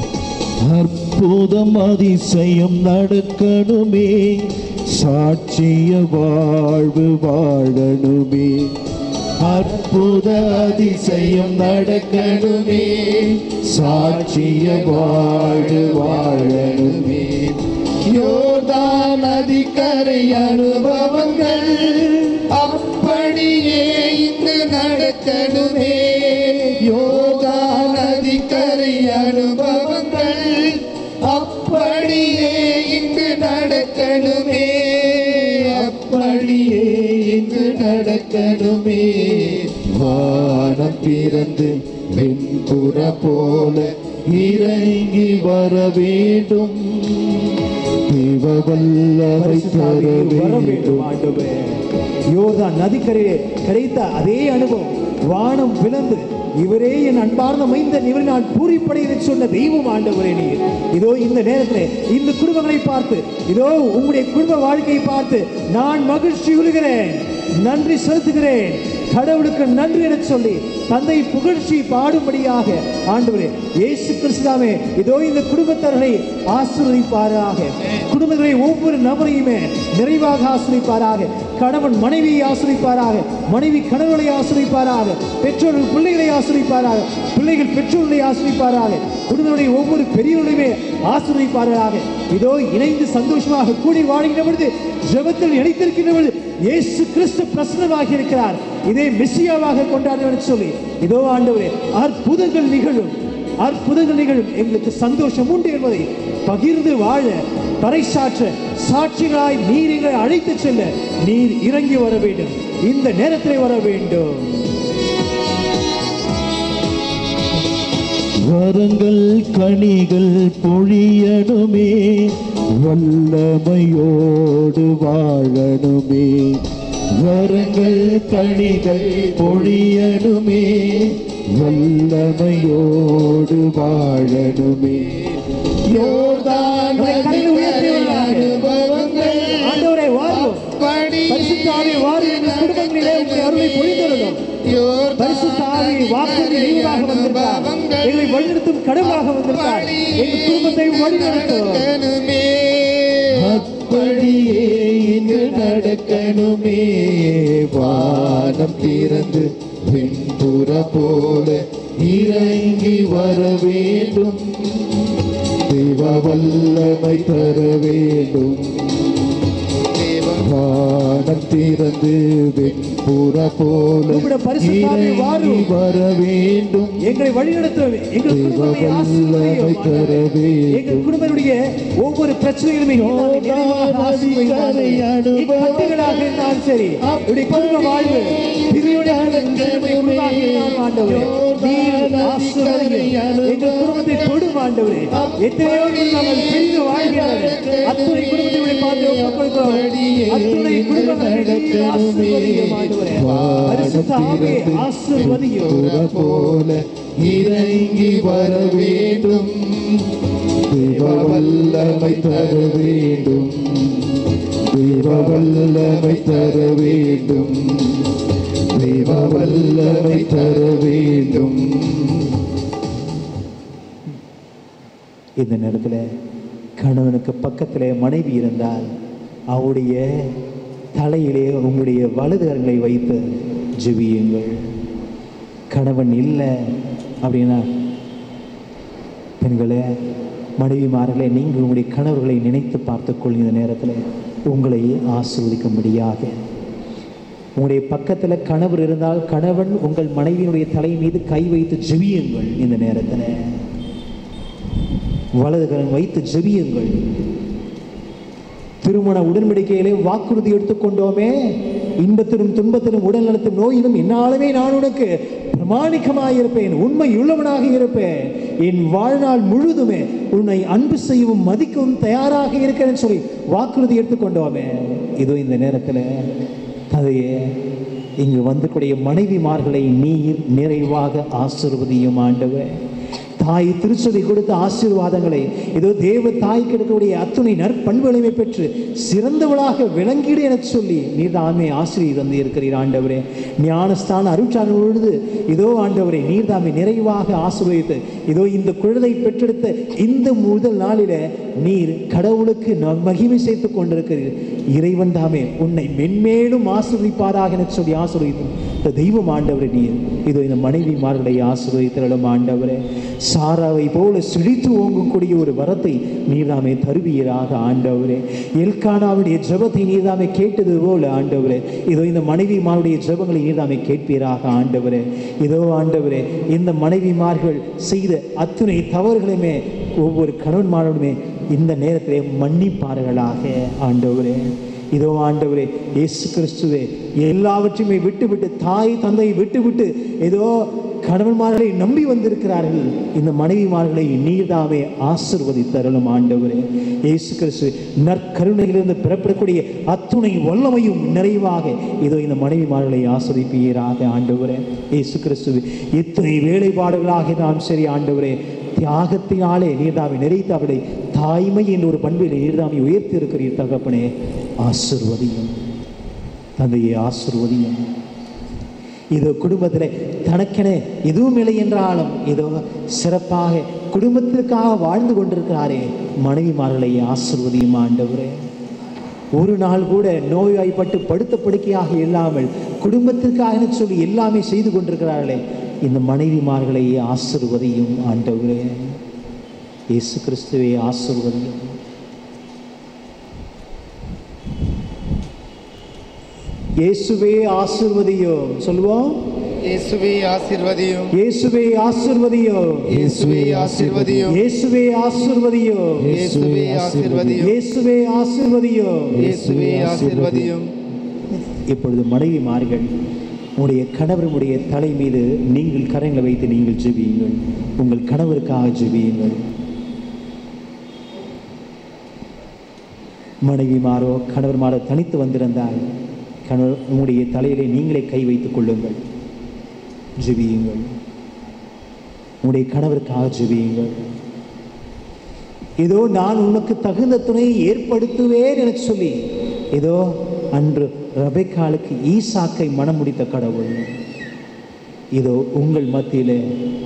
அற்புதம் அதிசயம் நடக்கணுமே சாட்சிய வாழ்வு வாழணுமே அற்புத அதிசயம் நடக்கணுமே சாட்சிய வாழ்வு வாழணுமே யோர்தான் நதிக்கரை அனுபவங்கள் அப்படியே இன்று நடக்கணுமே யோர்தான் நதிக்கரை அனுபவங்கள் அப்படியே இங்கு நடக்கணுமே அப்படியே இங்கு நடக்கணுமே வானம் பிறந்து வெண்புற போல இறங்கி வர வேண்டும் தேவ வல்லமை தர வர வேண்டும் வேண்டும் ஆண்டவரே யோர்தான் நதிக்கரையே கிடைத்த அதே அனுபவம் வானம் பிளந்து இவரே என் அன்பார்ந்த மைந்தன் இவரை நான் பூரிப்படையில் சொன்ன தெய்வம் ஆண்டவரே நீர் இதோ இந்த நேரத்தில் இந்த குடும்பங்களை பார்த்து இதோ உங்களுடைய குடும்ப வாழ்க்கையை பார்த்து நான் மகிழ்ச்சி உறுகிறேன் நன்றி செலுத்துகிறேன் கடவுளுக்கு நன்றி என சொல்லி தந்தை புகழ்ச்சி பாடும்படியாக ஆண்டவரே இயேசு கிறிஸ்துதாமே இதோ இந்த குடும்பத்தார்களை ஆசீர்வதிப்பாராக குடும்பங்களை ஒவ்வொரு நபரையுமே நிறைவாக ஆசிரிப்பாராக கணவன் மனைவியை ஆசிரிப்பாராக மனைவி கணவனை ஆசிரிப்பாராக பெற்றோர்கள் பிள்ளைகளை ஆசிரிப்பாராக பிள்ளைகள் பெற்றோர்களை ஆசிரிப்பாராக குடும்பங்களுடைய ஒவ்வொரு பெரியவர்களையுமே ஆசிரிப்பாராக இதோ இணைந்து சந்தோஷமாக கூடி வாழ்கின்ற பொழுது ஜெபத்தில் இணைத்திருக்கின்ற பொழுது இயேசு கிறிஸ்து பிரசன்னமாகி இருக்கிறார் இதே மெஸ்ஸியாவாக கொண்டாடுவேன் சொல்லி இதோ ஆண்டவரே அற்புதங்கள் நிகழும் அற்புதங்கள் நிகழும் எங்களுக்கு சந்தோஷம் உண்டு என்பதை பகிர்ந்து வாழ பறைசாற்ற சாட்சிகளாய் நீர் எங்களை அழைத்து செல்ல நீர் இறங்கி வர வேண்டும் இந்த நேரத்தில் வர வேண்டும் வரங்கள் கனிகள் பொழியணுமே வல்லமையோடு வாழணுமே வரங்கள் கனிகள் பொழியணுமே வல்லமையோடு வாழணுமே யோர்தான் கரங்களை உயர்த்தியவர்களாக. ஆண்டவரே வாரும் பரிசுத்த ஆவி வாரும் எங்கள் குடும்பங்களிலே உங்களுடைய அருளை பொழிந்தருளும் பரிசுத்த ஆவி வாக்குறுதி நீவாக வந்திருக்கார் எங்களை வழிநடத்தும் கடவுளாக வந்திருக்கார் எங்கள் குடும்பத்தை வழிநடத்தும் அப்படியே இங்கு நடக்கணுமே வானம் திறந்து பின்புற போல இறங்கி வர வேண்டும் தேவ வல்லமை தர வேண்டும் வானம் திறந்து வெண்புற போல உம்முடைய பரிசுத்தாவி வாரும். இறங்கி வர வேண்டும் எங்களை வழிநடத்த எங்கள் தேவ குடும்பத்தை வல்லமை ஆசீர்வதியும் தர எங்கள் வேண்டும் குடும்பத்தினுடைய ஒவ்வொரு பிரச்சனைகளுமே நிறைவாக ஆசீர்வதியும். இக்கட்டுகளாக இருந்தாலும் சரி உடைய குடும்ப வாழ்வு பிரிவுடைய குடும்பமாக இருந்தாலும் ஆண்டவரே நீர் ஆசீர்வதியும். எங்கள் குடும்பத்தை தொடும் ஆண்டவரே எத்தனையோ பேர் நாங்கள் பிரிந்து வாழ்கிறார்கள் அத்துணை குடும்பத்தை பார்த்து ஒப்புக்கொடுக்கிறோம் அத்துணை குடும்பங்களை நீர் ஆசீர்வதியும் ஆண்டவரே பரிசுத்தாவே ஆசீர்வதியும் புற போல இறங்கி வர வேண்டும் தேவ வல்லமை தர வேண்டும் தேவ வல்லமை தர வேண்டும் தேவ வல்லமை தர வேண்டும் இந்த நேரத்தில் கணவனுக்கு பக்கத்தில் மனைவி இருந்தால் அவருடைய தலையிலே உங்களுடைய வலதுகரங்களை வைத்து ஜெபியுங்கள் கணவன் இல்லை அப்படின்னா பெண்களே மனைவிமார்களே நீங்கள் உங்களுடைய கணவர்களை நினைத்து பார்த்துக்கொள் இந்த நேரத்தில் உங்களை ஆசீர்வதிக்கும்படியாக உங்களுடைய பக்கத்தில் கணவர் இருந்தால் கணவன் உங்கள் மனைவியினுடைய தலை மீது கை வைத்து ஜெபியுங்கள் இந்த நேரத்தில் வலதுகரம் வைத்து ஜெபியுங்கள் திருமண உடன்படிக்கையிலே வாக்குறுதி எடுத்துக்கொண்டோமே இன்பத்திலும் துன்பத்திலும் உடல் நலத்திலும் நோயிலும் என்னாலுமே நான் உனக்கு பிரமாணிக்கமாயிருப்பேன் உண்மை உள்ளவனாக இருப்பேன் என் வாழ்நாள் முழுதுமே உன்னை அன்பு செய்யவும் மதிக்கவும் தயாராக இருக்கிறேன்னு சொல்லி வாக்குறுதி எடுத்துக்கொண்டோமே இதோ இந்த நேரத்தில் கதையே இங்கு வந்தக்கூடிய மனைவிமார்களை நீர் நிறைவாக ஆசிர்வதியும் ஆண்டவர் தாய் திருச்சபை கொடுத்த ஆசீர்வாதங்களை ஏதோ தேவ தாய்க்கு இருக்கக்கூடிய அத்துணை நற்பண்புகளையுமே பெற்று சிறந்தவளாக விளங்கிடு என சொல்லி நீர் தாமே ஆசிரியர் தந்து இருக்கிறீர் ஆண்டவரே ஞானஸ்தான அருட்சான் பொழுது இதோ ஆண்டவரே நீர் தாமே நிறைவாக ஆசீர்வதித்து இதோ இந்த குழந்தை பெற்றெடுத்த இந்த முதல் நாளில நீர் கடவுளுக்கு ந- மகிமை சேர்த்து கொண்டிருக்கிறீர் இறைவன் தாமே உன்னை மென்மேலும் ஆசிர்வதிப்பாராக என சொல்லி ஆசீர்வதித்து இந்த தெய்வம் ஆண்டவரே நீர் இதோ இந்த மனைவிமார்களை ஆசீர்வதித்திரளும் ஆண்டவரே சாராவை போல செழித்து ஓங்கக்கூடிய ஒரு வரத்தை நீர்தாமே தருவீராக ஆண்டவரே எல்கானாவுடைய ஜெபத்தை நீர்தாமே கேட்டது போல ஆண்டவரே இதோ இந்த மனைவிமாருடைய ஜெபங்களை நீர்தாமே கேட்பீராக ஆண்டவரே இதோ ஆண்டவரே இந்த மனைவிமார்கள் செய்த அத்துணை தவறுகளையுமே ஒவ்வொரு கணவன்மாருமே இந்த நேரத்திலே மன்னிப்பார்களாக ஆண்டவரே இதோ ஆண்டவரே இயேசு கிறிஸ்துவே எல்லாவற்றையுமே விட்டு விட்டு தாய் தந்தையை விட்டு விட்டு ஏதோ கணவன்மார்களை நம்பி வந்திருக்கிறார்கள் இந்த மனைவிமார்களை நீர்தாமே ஆசிர்வதித்தருளும் ஆண்டவரே இயேசு கிறிஸ்து நற்கருணையிலிருந்து பெறப்படக்கூடிய அத்துணை வல்லமையும் நிறைவாக இதோ இந்த மனைவிமார்களை ஆசிரிப்பீராக ஆண்டவரே இயேசு கிறிஸ்து இத்தனை வேலைப்பாடுகளாக நாம் சரி ஆண்டவரே தியாகத்தினாலே நீர்தாமை நிறைத்து அவருடைய தாய்மை என்ற ஒரு பண்பில் நீர்தாமை உயர்த்தி இருக்கிறீர் தகப்பனே ஆசிர்வதியும் தந்தையை ஆசிர்வதியும் இதோ குடும்பத்தில் தனக்கென எதுவும் இல்லை என்றாலும் இதோ சிறப்பாக குடும்பத்திற்காக வாழ்ந்து கொண்டிருக்கிறாரே மனைவிமார்களை ஆசிர்வதியும் ஆண்டவரே ஒரு நாள் கூட நோய்வாய்ப்பட்டு படுத்த படுக்கையாக இல்லாமல் குடும்பத்திற்காக சொல்லி எல்லாமே செய்து கொண்டிருக்கிறார்களே இந்த மனைவிமார்களை ஆசிர்வதியும் ஆண்டவரே இயேசு கிறிஸ்துவை ஆசிர்வதியும் இயேசுவே ஆசிர்வதியும் சொல்லுவோம் இயேசுவே ஆசீர்வதியும் இயேசுவே ஆசிர்வதியும் இயேசுவே ஆசீர்வதியும் இயேசுவே ஆசிர்வதியும் இயேசுவே ஆசீர்வதியும் இயேசுவே ஆசிர்வதியும் இயேசுவே ஆசீர்வதியும் இப்பொழுது மனைவிமார்கள் உங்களுடைய கணவருடைய தலை மீது நீங்கள் கரங்களை வைத்து நீங்கள் ஜெபியுங்கள் உங்கள் கணவருக்காக ஜெபியுங்கள் மனைவிமாரோ கணவர்மாரோ தனித்து வந்திருந்தால் கணவர் உங்களுடைய தலையிலே நீங்களே கை வைத்துக் கொள்ளுங்கள் ஜெபியுங்கள் உங்களுடைய கணவருக்காக ஜெபியுங்கள் இதோ நான் உனக்கு தகுந்த துணையை ஏற்படுத்துவேன் என சொல்லி இதோ அன்று ரபேக்காலுக்கு ஈசாக்கை மனம் முடித்த கடவுள் இதோ உங்கள் மத்தியிலே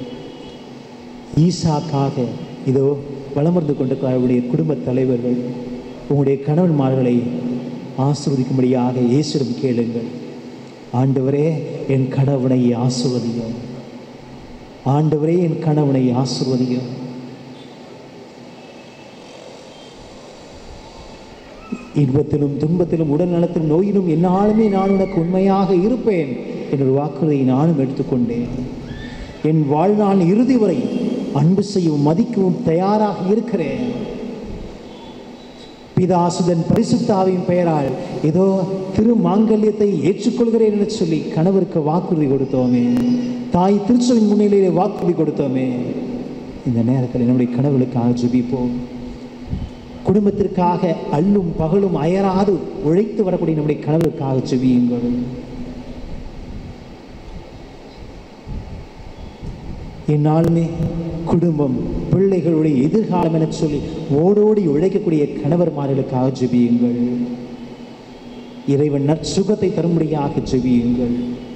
ஈசாக்காக இதோ வளமர்ந்து கொண்டிருக்கிற அவருடைய குடும்ப தலைவர்கள் உங்களுடைய கணவன்மார்களை ஆசிர்வதிக்கும்படியாக இயேசுடம் கேளுங்கள் ஆண்டவரே என் கணவனை ஆசுவதியும் ஆண்டவரே என் கணவனை ஆசிர்வதியும் இன்பத்திலும் துன்பத்திலும் உடல் நலத்திலும் நோயிலும் என்னாலுமே நான் உனக்கு உண்மையாக இருப்பேன் என்ற வாக்குறுதியை நானும் எடுத்துக்கொண்டேன் என் வாழ்நாள் இறுதி வரை அன்பு செய்யவும் மதிக்கவும் தயாராக இருக்கிறேன் பிதாசுதன் பரிசுத்தாவின் பெயரால் ஏதோ திரு மாங்கல்யத்தை ஏற்றுக்கொள்கிறேன் என்று சொல்லி கணவருக்கு வாக்குறுதி கொடுத்தோமே தாய் திருச்சவின் முன்னிலையிலே வாக்குறுதி கொடுத்தோமே இந்த நேரத்தில் நம்முடைய கனவுகளுக்காக ஜெபிப்போம் குடும்பத்திற்காக அல்லும் பகலும் அயராது உழைத்து வரக்கூடிய நம்முடைய கனவுக்காக ஜெபியுங்கள் என்னாலுமே குடும்பம் பிள்ளைகளுடைய எதிர்காலம் என சொல்லி ஓடோடி உழைக்கக்கூடிய கணவர்மார்களுக்காக ஜெபியுங்கள் இறைவன் நற்சுகத்தை தரும்படியாக ஜெபியுங்கள்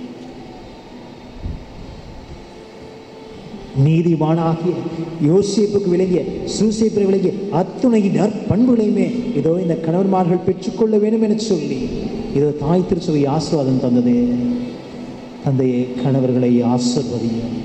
நீதிமானாகிய யோசிப்புக்கு விளங்கிய சூசேப்பிற்கு விளங்கிய அத்துணை நற்பண்புகளையுமே இதோ இந்த கணவன்மார்கள் பெற்றுக்கொள்ள வேண்டும் என சொல்லி இதோ தாய் திருச்சபை ஆசீர்வாதம் தந்ததே தந்தையே கணவர்களை ஆசிர்வதியும்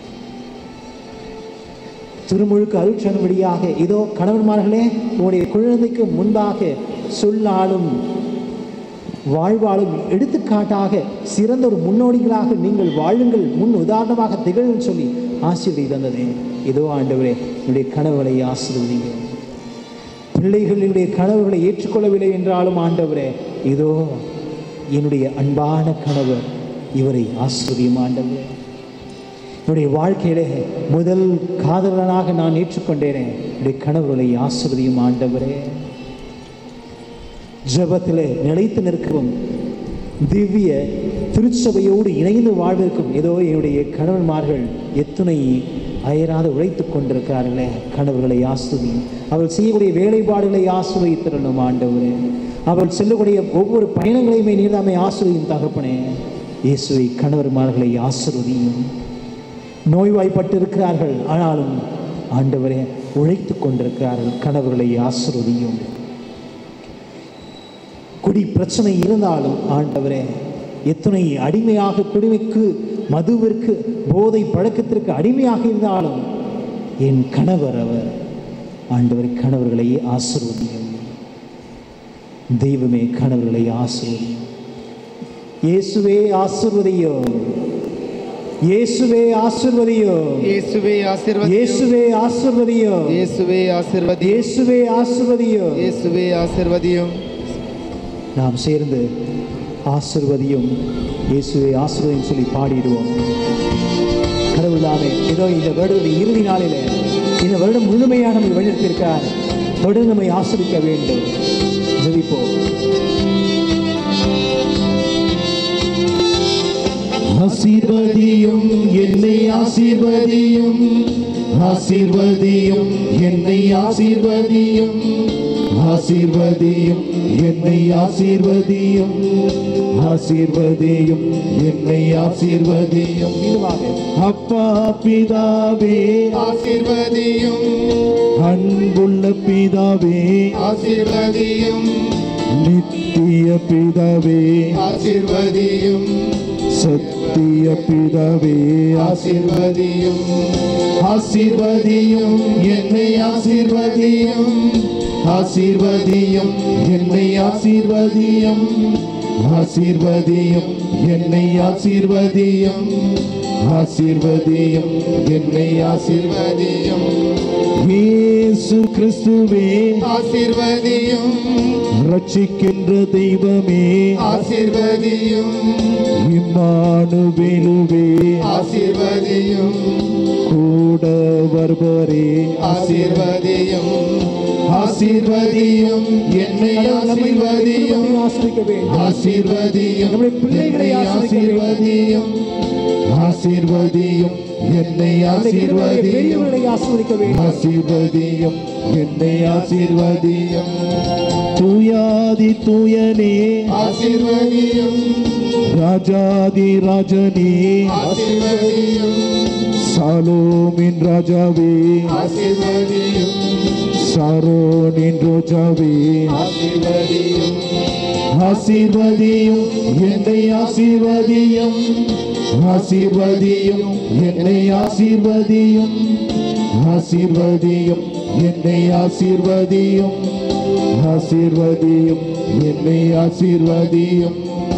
திருமுழுக்கு அருட்சனுபடியாக இதோ கணவன்மார்களே உங்களுடைய குழந்தைக்கு முன்பாக சொல்லாலும் வாழ்வாலும் எடுத்துக்காட்டாக சிறந்த ஒரு முன்னோடிகளாக நீங்கள் வாழுங்கள் முன் உதாரணமாக திகழும் சொல்லி ஆசீர்வதி தந்ததே இதோ ஆண்டவரே என்னுடைய கனவுகளை ஆசீர்வதிங்க பிள்ளைகளுடைய கனவுகளை ஏற்றுக்கொள்ளவில்லை என்றாலும் ஆண்டவரே இதோ என்னுடைய அன்பான கணவர் இவரை ஆசிர்வதியும் ஆண்டவரே என்னுடைய வாழ்க்கையிலே முதல் காதலனாக நான் ஏற்றுக்கொண்டேனே என்னுடைய கணவர்களை ஆசிர்வதியும் ஆண்டவரே ஜபத்திலே நிலைத்து நிற்கவும் திவ்ய திருச்சபையோடு இணைந்து வாழ்விற்கும் ஏதோ என்னுடைய கணவன்மார்கள் எத்தனை அயராது உழைத்துக் கொண்டிருக்கிறார்களே கணவர்களை ஆஸ்துதி அவள் செய்யக்கூடிய வேலைப்பாடுகளை ஆசிர்வதித்திரணும் ஆண்டவரே அவள் செல்லக்கூடிய ஒவ்வொரு பயணங்களையுமே நீர்தாமே ஆசிர்வதியும் தகப்பனே இயேசுவை கணவர்மார்களை ஆசிர்வதியும் நோய்வாய்ப்பட்டு இருக்கிறார்கள் ஆனாலும் ஆண்டவரே உழைத்து கொண்டிருக்கிறார்கள் கணவர்களை ஆசிர்வதியும் குடி பிரச்சனை இருந்தாலும் ஆண்டவரே எத்தனை அடிமையாக குடிமைக்கு மதுவிற்கு போதை பழக்கத்திற்கு அடிமையாக இருந்தாலும் என் கணவர் அவர் ஆண்டவர் கணவர்களை ஆசிர்வதியும் தெய்வமே கணவர்களை ஆசிர்வதியும் இயேசுவே ஆசிர்வதியும் இயேசுவே ஆசிர்வதியும் இயேசுவே ஆசீர்வதியும் இயேசுவே ஆசிர்வதியும் இயேசுவே ஆசீர்வதியும் இயேசுவே ஆசிர்வதியும் இயேசுவே ஆசீர்வதியும் நாம் சேர்ந்து ஆசிர்வதியும் இயேசுவை ஆசிர்வதியும் சொல்லி பாடிடுவோம் கடவுள் தாமே ஏதோ இந்த வருடத்தின் இறுதி நாளிலே இந்த வருடம் முழுமையாக நம்மை வழிநடத்தியிருக்கார் தொடர்ந்து நம்மை ஆசிரிக்க வேண்டும் ஜெபிப்போம் ஆசீர்வதியும் என்னை ஆசீர்வதியும் ஆசீர்வதியும் என்னை ஆசீர்வதியும் ஆசீர்வதியும் என்னை ஆசீர்வதியும் ஆசீர்வதியும் என்னை ஆசீர்வதியும் அப்பா பிதாவே ஆசீர்வதியும் அன்புள்ள பிதாவே ஆசீர்வதியும் நித்திய பிதாவே ஆசீர்வதியும் சத்திய பிதாவே ஆசீர்வதியும் ஆசீர்வதியும் என்னை ஆசீர்வதியும் ஆசீர்வதியும் என்னை ஆசீர்வதியும் ஆசீர்வதியும் என்னை ஆசீர்வதியும் ஆசீர்வதியும் என்னை ஆசீர்வதியும் இயேசு கிறிஸ்துவே ஆசீர்வதியும் ரட்சிக்கின்ற தெய்வமே ஆசீர்வதியும் இம்மானுவேலுவே ஆசீர்வதியும் கூட வருபவரே ஆசீர்வதியும் ஆசீர்வதியும் என்னை ஆசீர்வதியும் ஆசிரிக்க வேண்டும் ஆசீர்வதியும் நம்முடைய பிள்ளைகளை என்னை ஆசீர்வதிக்க ஆசீர்வதியும் ஆசீர்வதியும் என்னை ஆசீர்வதியும் பெரியவர்களை ஆசிரிக்க வேண்டும் ஆசீர்வதியும் என்னை ஆசீர்வதியும் தூய தூயாதி தூயனே ஆசீர்வதியும் ராஜாதி ராஜனே ஆசீர்வதியும் சாலோமின் ராஜாவே ஆசீர்வதியும் சாரோனின் ரோஜாவே ஆசீர்வதியும் ஆசீர்வதியும் என்னை ஆசீர்வதியும் ஆசீர்வதியும் என்னை ஆசீர்வதியும் ஆசீர்வதியும் என்னை ஆசீர்வதியும் ஆசீர்வதியும் என்னை ஆசீர்வதியும்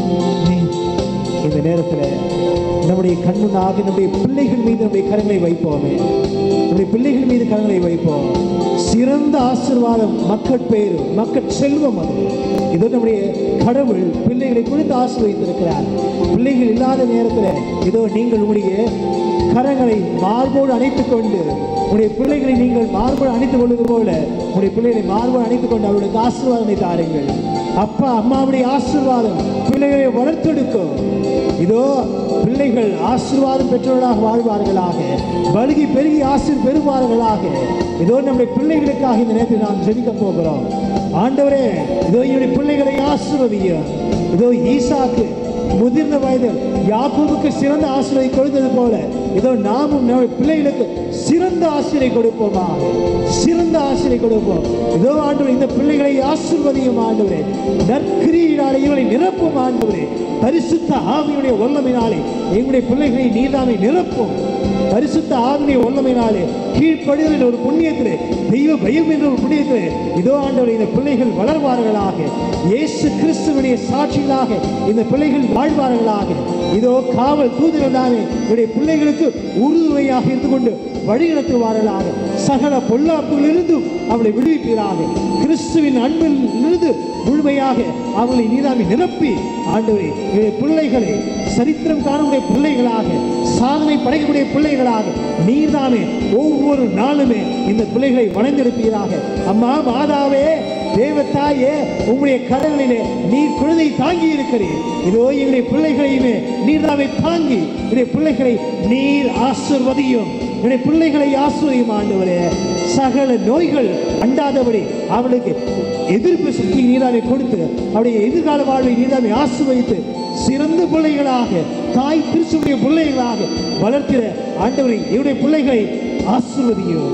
இந்த நேரத்தில் நம்முடைய கண்முன்னாக நம்முடைய பிள்ளைகள் மீது நம்முடைய கரங்களை வைப்போமே நம்முடைய பிள்ளைகள் மீது கரங்களை வைப்போம் சிறந்த ஆசீர்வாதம் மக்கள் பேரு மக்கள் செல்வம் அது இதோ நம்முடைய கடவுள் பிள்ளைகளை குறித்து ஆசீர்வதித்திருக்கிறார் பிள்ளைகள் இல்லாத நேரத்தில் இதோ நீங்கள் உங்களுடைய கரங்களை மார்போடு அணைத்துக் கொண்டு உங்களுடைய பிள்ளைகளை நீங்கள் மார்போடு அணைத்துக் கொள்வது போல உங்களுடைய பிள்ளைகளை மார்போடு அணைத்துக் கொண்டு அவர்களுக்கு ஆசீர்வாதத்தை தாருங்கள் அப்பா அம்மாவுடைய ஆசீர்வாதம் பிள்ளைகளை வளர்த்தெடுக்கும் இதோ பிள்ளைகள் ஆசீர்வாதம் பெற்றவர்களாக வாழ்வார்களாக பலுகி பெருகி ஆசீர் பெறுவார்களாக இதோ நம்முடைய பிள்ளைகளுக்காக இந்த நேரத்தில் நாம் ஜெபிக்க போகிறோம் ஆண்டவரே இதோ என்னுடைய பிள்ளைகளை ஆசீர்வதியும் இதோ ஈசாக்கு முதிர்ந்த வயதில் யாக்கோபுக்கு சிறந்த ஆசிரியை கொடுத்தது போல இதோ நாமும் நம்முடைய பிள்ளைகளுக்கு சிறந்த ஆசிரியை கொடுப்போமா சிறந்த ஆசிரியை கொடுப்போம் இதோ ஆண்டவர் இந்த பிள்ளைகளை ஆசிர்வதியும் ஆண்டவரே நற்கிரியினாலே இவளை நிரப்பும் ஆண்டவரே பரிசுத்த ஆவியுடைய வல்லமையினாலே எங்களுடைய பிள்ளைகளை நீதாமை நிரப்பும் பரிசுத்த ஆவியுடைய வல்லமையினாலே கீழ்ப்படுகிற ஒரு புண்ணியத்திலே தெய்வ பயம் என்ற ஒரு புண்ணியத்திலே இதோ ஆண்டவர் இந்த பிள்ளைகள் வளர்வார்களாக இயேசு கிறிஸ்துவனுடைய சாட்சிகளாக இந்த பிள்ளைகள் வாழ்வார்களாக இதோ காவல் தூதர்கள் தானே இவருடைய பிள்ளைகளுக்கு உறுதுணையாக இருந்து கொண்டு வழிநடத்துவார்களாக சகல பொல்லாப்புகளிலிருந்தும் அவளை விடுவிப்பீராக கிறிஸ்துவின் அன்பில் இருந்து முழுமையாக அவளை நீதாமி நிரப்பி ஆண்டவரே இவருடைய பிள்ளைகளை சரித்திரம் காணக்கூடிய பிள்ளைகளாக சாதனை படைக்கக்கூடிய பிள்ளைகளாக நீர்தாமே ஒவ்வொரு நாளுமே இந்த பிள்ளைகளை வளர்ந்தெடுப்பீராக அம்மா மாதாவே தேவத்தாயே உங்களுடைய கரங்களிலே நீர் குழந்தை தாங்கி இருக்கிறீர் இதோ எங்களுடைய பிள்ளைகளையுமே நீர்தாமே தாங்கி என்னுடைய பிள்ளைகளை நீர் ஆசிர்வதியும் என்னுடைய பிள்ளைகளை ஆசிரியம் ஆண்டவரே சகல நோய்கள் அண்டாதபடி அவளுக்கு எதிர்ப்பு சக்தி நீராமை கொடுத்து அவருடைய எதிர்கால வாழ்வை நீராமை ஆசிர்வதித்து சிறந்த பிள்ளைகளாக தாய் திருச்சுடைய பிள்ளைகளாக வளர்க்கிற ஆண்டவரை இவருடைய பிள்ளைகளை ஆசிர்வதியும்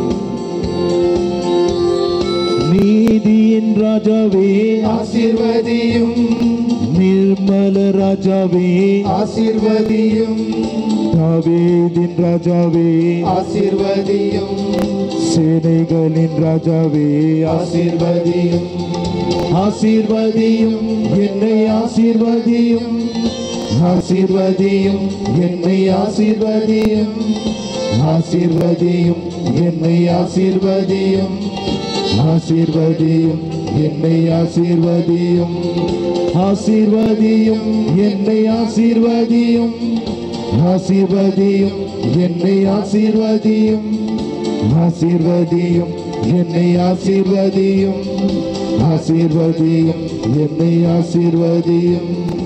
நீதியின் ராஜாவே ஆசீர்வதியும் நிர்மல ராஜாவே ஆசீர்வதியும் தாவீதின் ராஜாவே ஆசீர்வதியும் சேனைகளின் ராஜாவே ஆசீர்வதியும் ஆசீர்வதியும் என்னை ஆசீர்வதியும் ஆசீர்வதியும் என்னை ஆசீர்வதியும் ஆசீர்வதியும் என்னை ஆசீர்வதியும் ஆசீர்வதியும் என்னை ஆசீர்வதியும் ஆசீர்வதியும் என்னை ஆசீர்வதியும் ஆசீர்வதியும் என்னை ஆசீர்வதியும் ஆசீர்வதியும் என்னை ஆசீர்வதியும் ஆசீர்வதியும் என்னை ஆசீர்வதியும்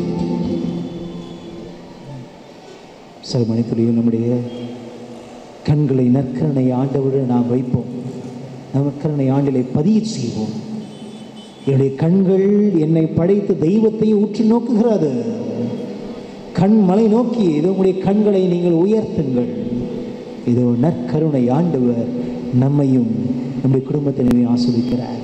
சில மணித்துறையில் நம்முடைய கண்களை நற்கரணை ஆண்டவரை நாம் வைப்போம் நற்கரணை ஆண்டிலை பதிய செய்வோம் என்னுடைய கண்கள் என்னை படைத்து தெய்வத்தை உற்று நோக்குகிறது கண் மலை நோக்கி இதோ உங்களுடைய கண்களை நீங்கள் உயர்த்துங்கள் இதோ நற்கருணை ஆண்டவர் நம்மையும் நம்முடைய குடும்பத்தினரையும் ஆஸ்வதிக்கிறார்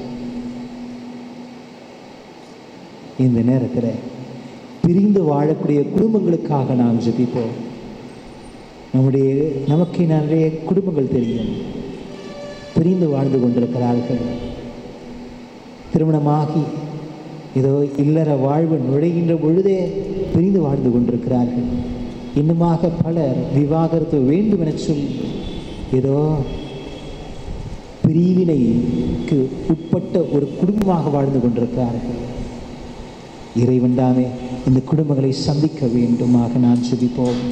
இந்த நேரத்தில் பிரிந்து வாழக்கூடிய குடும்பங்களுக்காக நாம் ஜெபிப்போம் நம்முடைய நமக்கு நிறைய குடும்பங்கள் தெரியும் பிரிந்து வாழ்ந்து கொண்டிருக்கிறார்கள் திருமணமாகி ஏதோ இல்லற வாழ்வு நுழைகின்ற பொழுதே பிரிந்து வாழ்ந்து கொண்டிருக்கிறார்கள் இன்னுமாக பலர் விவாகரத்து வேண்டும் என சொல்லி ஏதோ பிரிவினைக்கு உட்பட்ட ஒரு குடும்பமாக வாழ்ந்து கொண்டிருக்கிறார்கள் இறைவன் தாமே இந்த குடும்பங்களை சந்திக்க வேண்டுமாக நான் சுபிப்போம்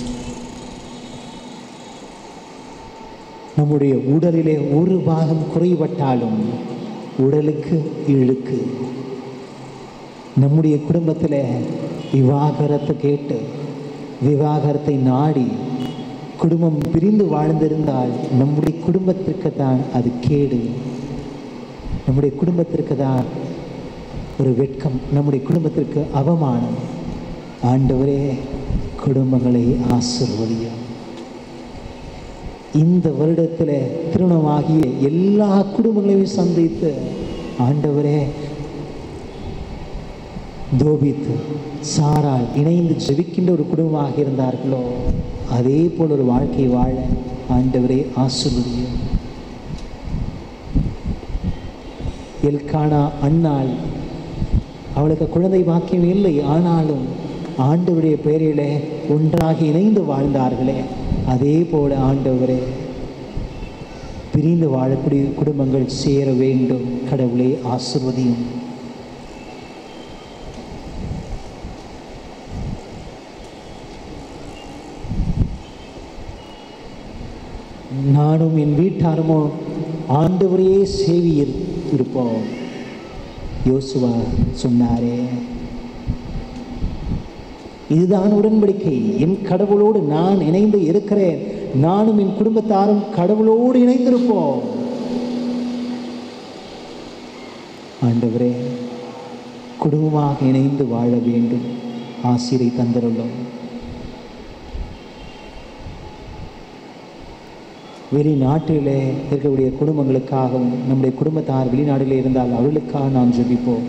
நம்முடைய உடலிலே ஒரு பாகம் குறைபட்டாலும் உடலுக்கு இழுக்கு நம்முடைய குடும்பத்தில் விவாகரத்தை கேட்டு விவாகரத்தை நாடி குடும்பம் பிரிந்து வாழ்ந்திருந்தால் நம்முடைய குடும்பத்திற்கு தான் அது கேடு நம்முடைய குடும்பத்திற்கு தான் ஒரு வெட்கம் நம்முடைய குடும்பத்திற்கு அவமானம் ஆண்டவரே குடும்பங்களை ஆசிர்வதியும் இந்த வருடத்தில் திருமணமாகிய எல்லா குடும்பங்களையும் சந்தித்து ஆண்டவரே தோபித்து சாரால் இணைந்து ஜெபிக்கின்ற ஒரு குடும்பமாக இருந்தார்களோ அதே போல் ஒரு வாழ்க்கை வாழ ஆண்டவரே ஆசிர்வதியும் எல்கானா அன்னாள் அவளுக்கு குழந்தை பாக்கியம் இல்லை ஆனாலும் ஆண்டவருடைய பெயரிலே ஒன்றாக இணைந்து வாழ்ந்தார்களே அதே போல ஆண்டவரே பிரிந்து வாழக்கூடிய குடும்பங்கள் சேர வேண்டும் கடவுளை ஆசிர்வதியும் நானும் என் வீட்டாருமோ ஆண்டவரையே சேவியில் இருப்போம் யோசுவா சொன்னாரே இதுதான் உடன்படிக்கை என் கடவுளோடு நான் இணைந்து இருக்கிறேன் நானும் என் குடும்பத்தாரும் கடவுளோடு இணைந்திருப்போம் ஆண்டவரே குடும்பமாக இணைந்து வாழ வேண்டும் ஆசிரை தந்திருள்ளோம் வெளிநாட்டிலே இருக்கக்கூடிய குடும்பங்களுக்காகவும் நம்முடைய குடும்பத்தார் வெளிநாட்டிலே இருந்தால் அவர்களுக்காக நாம் ஜெபிப்போம்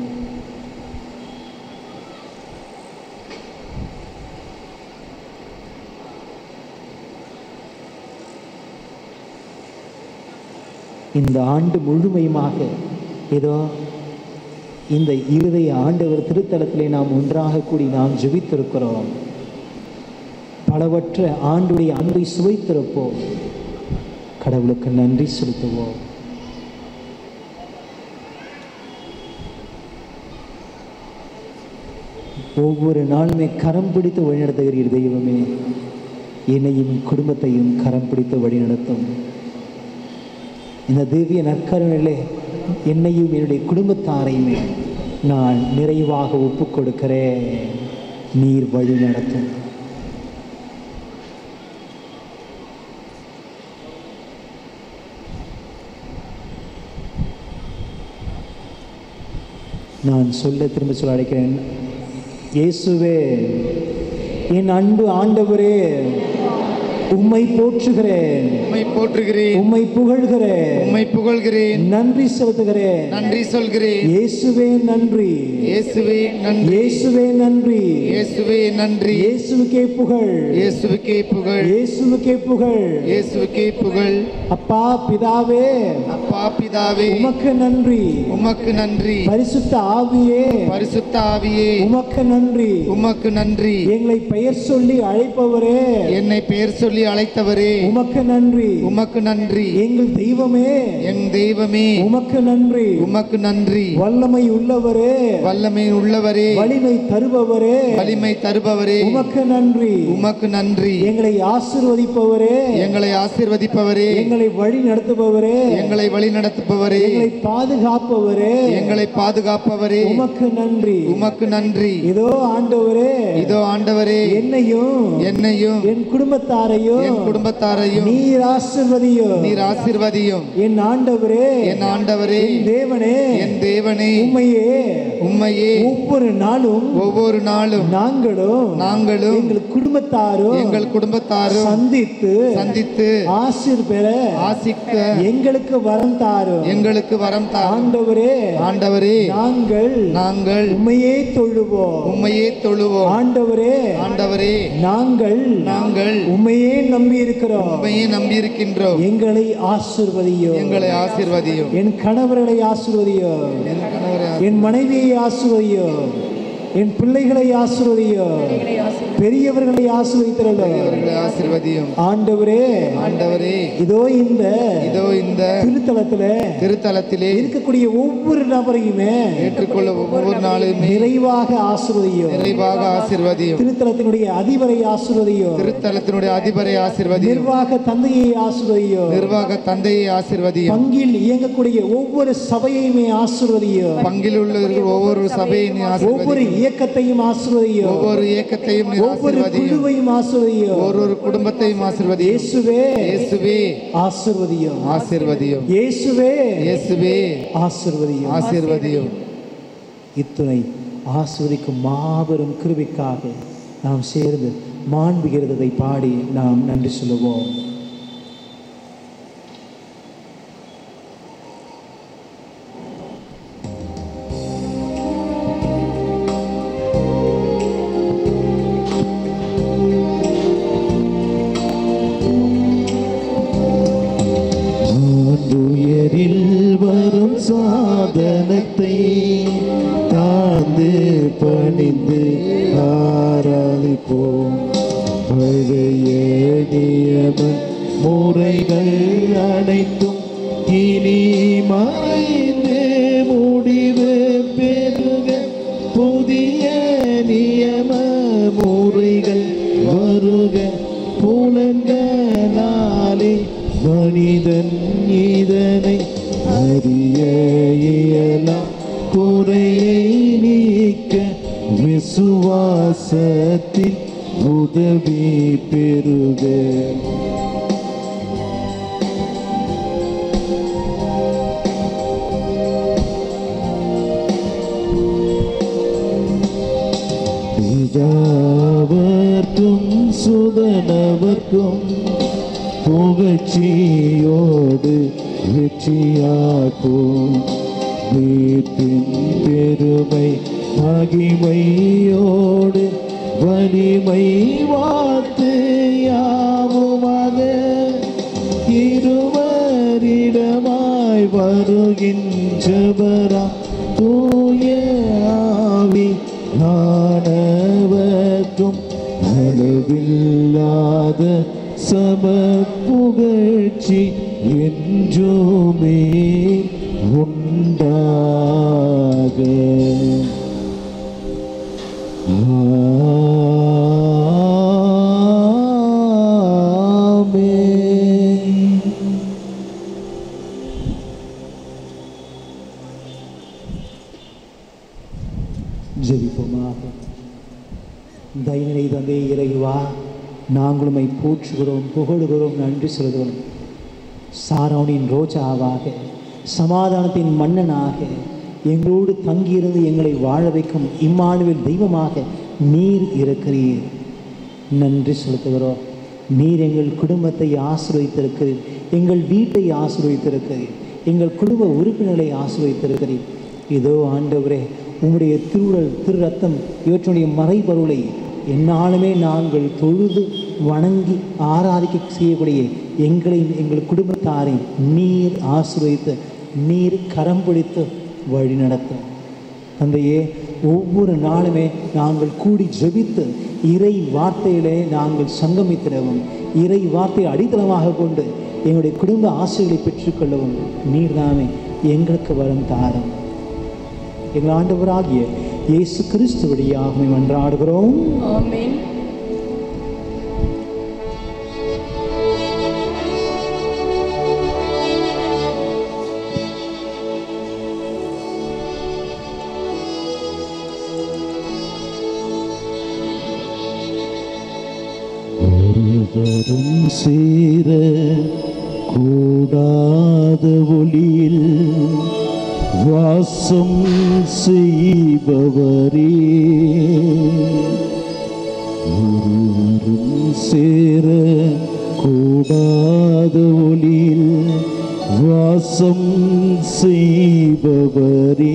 இந்த ஆண்டு முழுமையுமாக ஏதோ இந்த இருதய ஆண்டவர் திருத்தலத்திலே நாம் ஒன்றாக கூடி நாம் ஜெபித்திருக்கிறோம் பலவற்ற ஆண்டுடைய அன்பை சுவைத்திருப்போம் கடவுளுக்கு நன்றி செலுத்துவோம் ஒவ்வொரு நாளுமே கரம் பிடித்து வழிநடத்துகிறீர் தெய்வமே என்னையும் குடும்பத்தையும் கரம் பிடித்து வழிநடத்தும் இந்த திவ்ய நற்கருணிலே என்னையும் என்னுடைய குடும்பத்தாரையுமே நான் நிறைவாக ஒப்புக் கொடுக்கிறேன் நீர் வழி நடத்தும் நான் சொல்ல திரும்ப சொல்ல அழைக்கிறேன் இயேசுவே என் அன்பு ஆண்டவரே உம்மை போற்றுகிறேன் உம்மை போற்றுகிறேன் உம்மை புகழ்கிறேன் உம்மை புகழ்கிறேன் நன்றி செலுத்துகிறேன் நன்றி சொல்கிறேன் இயேசுவே நன்றி இயேசுவே நன்றி இயேசுவே நன்றி இயேசுவே நன்றி இயேசுவுக்கே புகழ் இயேசுவுக்கே புகழ் இயேசுவுக்கே புகழ் இயேசுவுக்கே புகழ் அப்பா பிதாவே அப்பா பிதாவே உமக்கு நன்றி உமக்கு நன்றி பரிசுத்த ஆவியே பரிசுத்த ஆவியே உமக்கு நன்றி உமக்கு நன்றி எங்களை பெயர் சொல்லி அழைப்பவரே என்னை பெயர் சொல்லி அழைத்தவரே உமக்கு நன்றி உமக்கு நன்றி எங்கள் தெய்வமே என் தெய்வமே உமக்கு நன்றி உமக்கு நன்றி வல்லமை உள்ளவரே வல்லமை உள்ளவரே வலிமை தருபவரே வலிமை தருபவரே உமக்கு நன்றி உமக்கு நன்றி எங்களை ஆசிர்வதிப்பவரே எங்களை ஆசீர்வதிப்பவரே எங்களை வழி நடத்துபவரே எங்களை வழி நடத்துபவரே எங்களை பாதுகாப்பவரே எங்களை பாதுகாப்பவரே உமக்கு நன்றி உமக்கு நன்றி இதோ ஆண்டவரே இதோ ஆண்டவரே என்னையும் என்னையும் என் குடும்பத்தாரையும் என் குடும்பத்தாரையும் நீர் ஆசிர்வதியும் நீர் ஆசீர்வதியும் என் ஆண்டவரே என் ஆண்டவரே என் தேவனே என் தேவனே உண்மையே உம்மையே ஒவ்வொரு நாளும் ஒவ்வொரு நாளும் நாங்களும் நாங்களும் எங்கள் குடும்பத்தாரும் எங்கள் குடும்பத்தாரும் சந்தித்து சந்தித்து ஆசிர் பெற ஆசிக்க எங்களுக்கு வரம் தாரும் எங்களுக்கு வரம் தாரும் ஆண்டவரே ஆண்டவரே நாங்கள் நாங்கள் உண்மையே தொழுவோம் உம்மையே தொழுவோம் ஆண்டவரே ஆண்டவரே நாங்கள் நாங்கள் உண்மையே நம்பி இருக்கிறோம் உம்மையே நம்பியிருக்கின்றோம் எங்களை ஆசிர்வதியும் எங்களை ஆசீர்வதியும் என் கணவர்களை ஆசிர்வதியும் என் கணவரை என் மனைவியை ஆசிர்வதியும் என் பிள்ளைகளை ஆசிர்வதியும் பெரியவர்களை ஆசிர்வதித்திரலும் ஆசீர்வதியும் ஆசீர்வதியும் ஆண்டவரே ஆண்டவரே இதோ இந்த இதோ இந்த திருத்தலத்துல திருத்தலத்திலே இருக்கக்கூடிய ஒவ்வொரு நபரையுமே ஏற்றுக்கொள்ள ஒவ்வொரு நாளுமே நிறைவாக ஆசிர்வதியும் நிறைவாக ஆசீர்வதியும் திருத்தலத்தினுடைய அதிபரை ஆசிர்வதியும் திருத்தலத்தினுடைய அதிபரை ஆசீர்வதியும் நிர்வாக தந்தையை ஆசிர்வதியும் நிர்வாக தந்தையை ஆசீர்வதியும் பங்கில் இயங்கக்கூடிய ஒவ்வொரு சபையுமே ஆசிர்வதியும் பங்கில் உள்ள ஒவ்வொரு சபையை நீ ஒவ்வொரு ஆசீர்வதியும் இயக்கத்தையும் ஆசிர்வதியும் ஒவ்வொரு இயக்கத்தையும் நீ ஒவ்வொரு ஆசீர்வதியும் குழுவையும் ஆசிர்வதியும் ஒவ்வொரு குடும்பத்தையும் ஆசீர்வதியும் இயேசுவே இயேசுவே ஆசிர்வதியும் ஆசீர்வதியும் இயேசுவே இயேசுவே ஆசிர்வதியும் ஆசீர்வதியும் இத்துணை ஆஸ்வதிக்கும் மாபெரும் கிருபிக்காக நாம் சேர்ந்து மாண்புகிறதை பாடி நாம் நன்றி சொல்லுவோம் ஆண்டுயரில் வரும் சாதனத்தை தாழ்ந்து பணிந்து ஆராதிப்போம் பழைய நியம முறைகள் அனைத்தும் இனி மறைந்து முடிவு பெறுக புதிய நியம முறைகள் வருக புலன்களாலே மனிதன் இதனை அறிய இயலாம் குறையை நீக்க விசுவாசத்தில் உதவி பெறுக பிதாவர்க்கும் சுதனவர்க்கும் புகழ்ச்சியோடு வெற்றியாக்கும் வீட்டின் பெருமை மகிமையோடு வலிமை வார்த்து யாவுமாக இருவரிடமாய் வருகின்றவரா தூய ஆவி நாணவர்க்கும் அளவில்லாத சம புகழ்ச்சி என்றுமே உண்டாக ஆமென். ஜெபிப்போமாக தயநிலை தந்தை இறைவா நாங்களுமை போற்றுகிறோம் புகழுகிறோம் நன்றி சொல்கிறோம் சாரோனின் ரோஜாவாக சமாதானத்தின் மன்னனாக எங்களோடு தங்கியிருந்து எங்களை வாழ வைக்கும் இம்மானுவில் தெய்வமாக நீர் இருக்கிறீர் நன்றி செலுத்துகிறோம் நீர் எங்கள் குடும்பத்தை ஆசிர்வதித்திருக்கிறீர் எங்கள் வீட்டை ஆசிர்வதித்திருக்கிறீர் எங்கள் குடும்ப உறுப்பினர்களை ஆசிர்வதித்திருக்கிறீர் இதோ ஆண்டவரே உம்முடைய திருவுடல் திரு ரத்தம் இவற்றுடைய மறைபொருளை என்னாலுமே நாங்கள் தொழுது வணங்கி ஆராதிக்க செய்யக்கூடிய எங்களையும் எங்கள் குடும்பத்தாரையும் நீர் ஆசிர்வதித்து நீர் கரம் பிடித்து வழி நடத்தும் தந்தையே ஒவ்வொரு நாளுமே நாங்கள் கூடி ஜெபித்து இறை வார்த்தையிலே நாங்கள் சங்கமித்திடவும் இறை வார்த்தையை அடித்தளமாக கொண்டு எங்களுடைய குடும்ப ஆசைகளை பெற்றுக்கொள்ளவும் நீர்தாமே எங்களுக்கு வரும் தாரம் எங்கள் ஆண்டவராகிய இயேசு கிறிஸ்துவடியாக மன்றாடுகிறோம் ஆமென் ஒருவரும் சேர கூடாத ஒளியில் வாசம் செய்பவரே ஒருவரும் சேர கூடாத ஒளியில் வாசம் செய்பவரே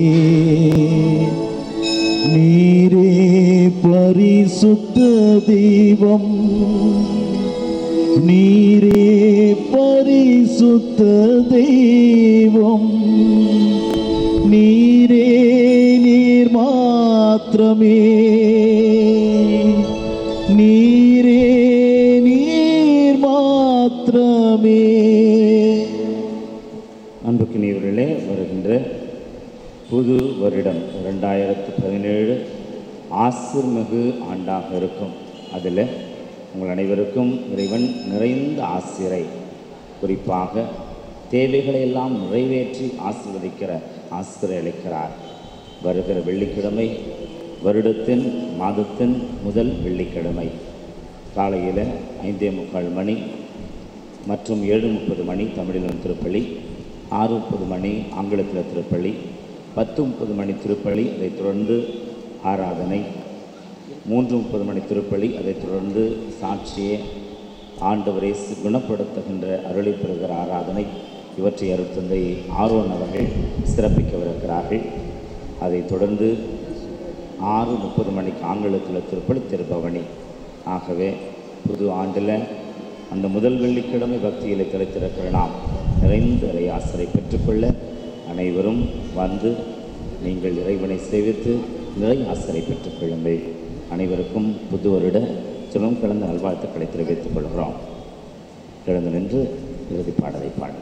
நீரே பரிசுத்த தெய்வம் நீரே பரிசுத்த தெய்வம் நீரே நீர் மாத்திரமே நீரே நீர் மாத்திரமே அன்புக்கினியவர்களே வருகின்ற புது வருடம் ரெண்டாயிரத்து பதினேழு ஆசிர்மிகு ஆண்டாக இருக்கும் அதில் உங்கள் அனைவருக்கும் இறைவன் நிறைந்த ஆசிரை குறிப்பாக தேவைகளை எல்லாம் நிறைவேற்றி ஆசீர்வதிக்கிற ஆசிரை அளிக்கிறார் வருகிற வெள்ளிக்கிழமை வருடத்தின் மாதத்தின் முதல் வெள்ளிக்கிழமை காலையில் ஐந்தே முக்கால் மணி மற்றும் ஏழு முப்பது மணி தமிழிலும் திருப்பலி ஆறு முப்பது மணி ஆங்கிலத்தில் திருப்பலி பத்து முப்பது மணி திருப்பலி அதைத் தொடர்ந்து ஆராதனை மூன்று முப்பது மணி திருப்பலி அதைத் தொடர்ந்து சாட்சியே ஆண்டவரை குணப்படுத்துகின்ற அருளை பெறுகிற ஆராதனை இவற்றை அருட்தந்தை ஆர்வன் அவர்கள் சிறப்பிக்கவிருக்கிறார்கள் அதைத் தொடர்ந்து ஆறு முப்பது மணிக்கு ஆங்கிலத்தில் திருப்பலி திருப்பவனி ஆகவே புது ஆண்டில் அந்த முதல் வெள்ளிக்கிழமை பக்தியில் திளைத்திருக்கிற நாம் நிறைந்த இறை ஆசரை பெற்றுக்கொள்ள அனைவரும் வந்து நீங்கள் இறைவனை சேவித்து நிறை ஆசரை பெற்றுக்கொள்ளுங்கள் அனைவருக்கும் புது வருட ஜெபம் கலந்த நல்வாழ்த்துக்களை தெரிவித்துக் கொள்கிறோம் எழுந்து நின்று இறுதி பாடலை பாடு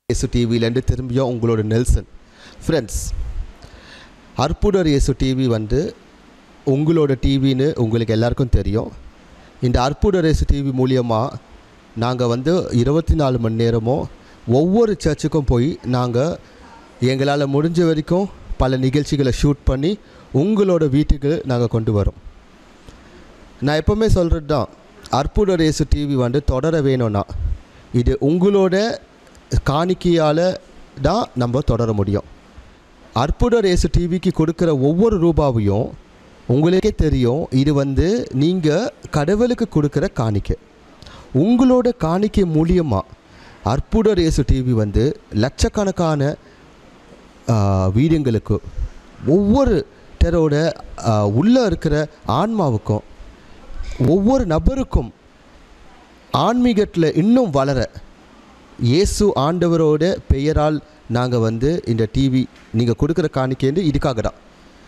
இயேசு டிவிலேருந்து திரும்பியும் உங்களோட நெல்சன் ஃப்ரெண்ட்ஸ் அற்புதர் இயேசு டிவி வந்து உங்களோட டிவின்னு உங்களுக்கு எல்லாருக்கும் தெரியும் இந்த அற்புதர் இயேசு டிவி மூலியமாக நாங்கள் வந்து இருபத்தி நாலு மணி நேரமும் ஒவ்வொரு சர்ச்சுக்கும் போய் நாங்கள் எங்களால் முடிஞ்ச வரைக்கும் பல நிகழ்ச்சிகளை ஷூட் பண்ணி உங்களோட வீட்டுக்கு நாங்கள் கொண்டு வரோம் நான் எப்போவுமே சொல்கிறது தான் அற்புத ரேசு டிவி வந்து தொடர வேணும்னா இது உங்களோட காணிக்கையால் தான் நம்ம தொடர முடியும் அற்புத ரேசு டிவிக்கு கொடுக்குற ஒவ்வொரு ரூபாவையும் உங்களுக்கே தெரியும் இது வந்து நீங்கள் கடவுளுக்கு கொடுக்குற காணிக்கை உங்களோட காணிக்கை மூலியமாக அற்புத ரேசு டிவி வந்து லட்சக்கணக்கான ஆ, வீடுங்களுக்கு ஒவ்வொரு டரோட உள்ளே இருக்கிற ஆன்மாவுக்கும் ஒவ்வொரு நபருக்கும் ஆன்மீகத்தில் இன்னும் வளர இயேசு ஆண்டவரோட பெயரால் நாங்கள் வந்து இந்த டிவி நீங்கள் கொடுக்குற காணிக்கைன்னு இதுக்காக தான்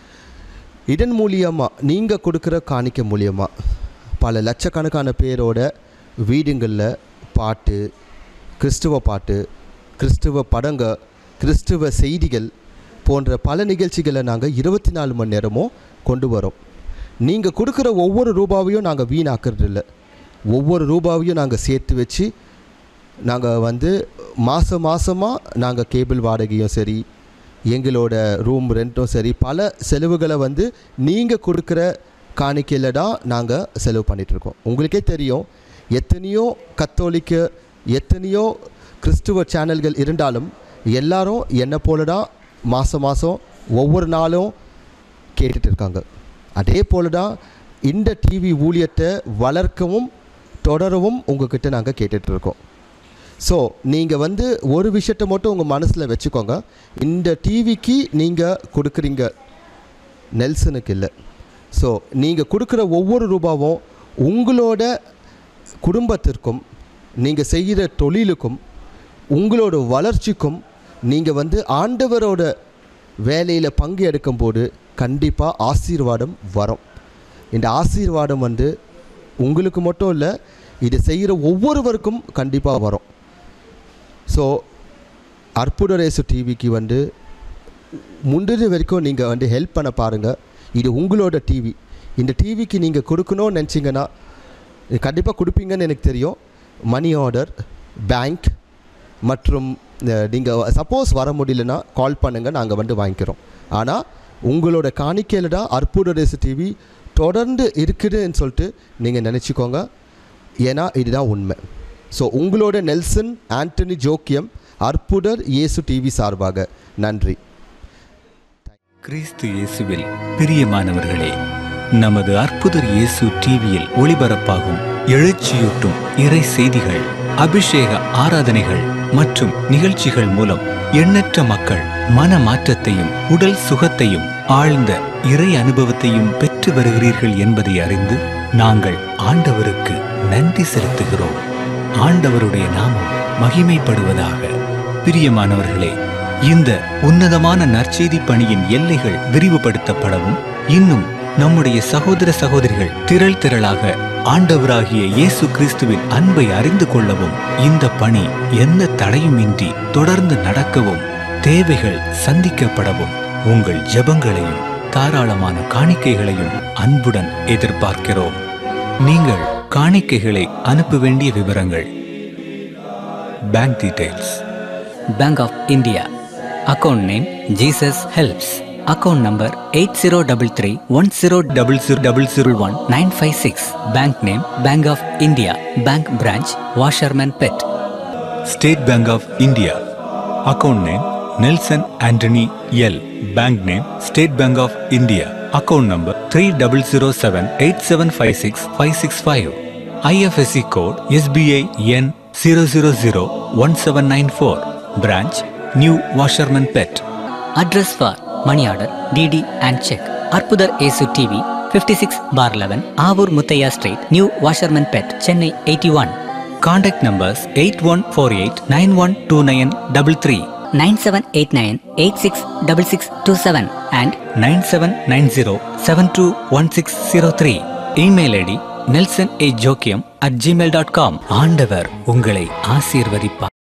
இதன் மூலியமாக நீங்கள் கொடுக்குற காணிக்கை மூலியமாக பல லட்சக்கணக்கான பேரோட வீடுங்களில் பாட்டு கிறிஸ்துவ பாட்டு கிறிஸ்துவ படங்க கிறிஸ்துவ செய்திகள் போன்ற பல நிகழ்ச்சிகளை நாங்கள் இருபத்தி நாலு மணி நேரமும் கொண்டு வரோம் நீங்கள் கொடுக்குற ஒவ்வொரு ரூபாவையும் நாங்கள் வீணாக்குறது இல்லை ஒவ்வொரு ரூபாவையும் நாங்கள் சேர்த்து வச்சு நாங்கள் வந்து மாதம் மாதமாக நாங்கள் கேபிள் வாடகையும் சரி எங்களோட ரூம் ரெண்ட்டும் சரி பல செலவுகளை வந்து நீங்கள் கொடுக்குற காணிக்கையில் தான் நாங்கள் செலவு பண்ணிகிட்ருக்கோம் உங்களுக்கே தெரியும் எத்தனையோ கத்தோலிக்க எத்தனையோ கிறிஸ்துவ சேனல்கள் இருந்தாலும் எல்லாரும் என்னை போல தான் மாதம் மாதம் ஒவ்வொரு நாளும் கேட்டுட்டு இருக்காங்க அதே போல தான் இந்த டிவி ஊழியத்தை வளர்க்கவும் தொடரவும் உங்ககிட்ட நாங்கள் கேட்டுட்ருக்கோம் ஸோ நீங்கள் வந்து ஒரு விஷயத்தை மட்டும் உங்கள் மனசில் வச்சுக்கோங்க இந்த டிவிக்கு நீங்கள் கொடுக்குறீங்க நெல்சனுக்கு இல்லை ஸோ நீங்கள் கொடுக்குற ஒவ்வொரு ரூபாவும் உங்களோட குடும்பத்திற்கும் நீங்கள் செய்கிற தொழிலுக்கும் உங்களோட வளர்ச்சிக்கும் நீங்கள் வந்து ஆண்டவரோட வேலையில் பங்கு எடுக்கும்போது கண்டிப்பாக ஆசீர்வாதம் வரும் இந்த ஆசீர்வாதம் வந்து உங்களுக்கு மட்டும் இல்லை இது செய்கிற ஒவ்வொருவருக்கும் கண்டிப்பாக வரும் ஸோ அற்புத ரேசு டிவிக்கு வந்து முந்தின வரைக்கும் நீங்கள் வந்து ஹெல்ப் பண்ண பாருங்கள் இது உங்களோட டிவி இந்த டிவிக்கு நீங்கள் கொடுக்கணும்னு நினச்சிங்கன்னா கண்டிப்பாக கொடுப்பீங்கன்னு எனக்கு தெரியும் மணி ஆர்டர் பேங்க் மற்றும் நீங்கள் சப்போஸ் வர முடியலன்னா கால் பண்ணுங்கள் நாங்கள் வந்து வாங்கிக்கிறோம் ஆனால் உங்களோட காணிக்கையில் தான் அற்புத ரேசு டிவி தொடர்ந்து இருக்குதுன்னு சொல்லிட்டு நீங்கள் நினச்சிக்கோங்க ஏன்னா இதுதான் உண்மை ஸோ உங்களோட நெல்சன் ஆண்டனி ஜோக்கியம் அற்புதர் இயேசு டிவி சார்பாக நன்றி கிறிஸ்து இயேசுவில் பிரியமானவர்களே நமது அற்புதர் இயேசு டிவியில் ஒளிபரப்பாகும் எழுச்சியூட்டும் இறை செய்திகள் அபிஷேக ஆராதனைகள் மற்றும் நிகழ்ச்சிகள் மூலம் எண்ணற்ற மக்கள் மன மாற்றத்தையும் உடல் சுகத்தையும் ஆழ்ந்த இறை அனுபவத்தையும் பெற்று வருகிறீர்கள் என்பதை அறிந்து நாங்கள் ஆண்டவருக்கு நன்றி செலுத்துகிறோம் ஆண்டவருடைய நாமம் மகிமைப்படுவதாக பிரியமானவர்களே இந்த உன்னதமான நற்செய்தி பணியின் எல்லைகள் விரிவுபடுத்தப்படவும் இன்னும் நம்முடைய சகோதர சகோதரிகள் திரள் திரளாக ஆண்டவராகிய இயேசு கிறிஸ்துவின் அன்பை அறிந்து கொள்ளவும் இந்த பணி எந்த தடையுமின்றி தொடர்ந்து நடக்கவும் தேவைகள் சந்திக்கப்படவும் உங்கள் ஜெபங்களையும் தாராளமான காணிக்கைகளையும் அன்புடன் எதிர்பார்க்கிறோம் நீங்கள் காணிக்கைகளை அனுப்ப வேண்டிய விவரங்கள் bank details Bank of India account name Jesus helps account number eight zero double three one zero double zero double zero one nine five six bank name Bank of India bank branch Washermanpet State Bank of India account name Nelson Antony L bank name State Bank of India account number three double zero seven eight seven five six five six five IFSC code SBI N zero zero zero one seven nine four branch New Washermanpet address for money order DD and cheque அற்புதர் Yesu TV fifty six bar eleven Avur Muthiah street New Washermanpet Chennai eighty one contact numbers eight one four eight nine one two nine double three nine seven eight nine eight six double six two seven and nine seven nine zero seven two one six zero three email ID Nelson A Jokkiam at Gmail dot com ஆண்டவர் உங்களை ஆசீர்வதிப்பார்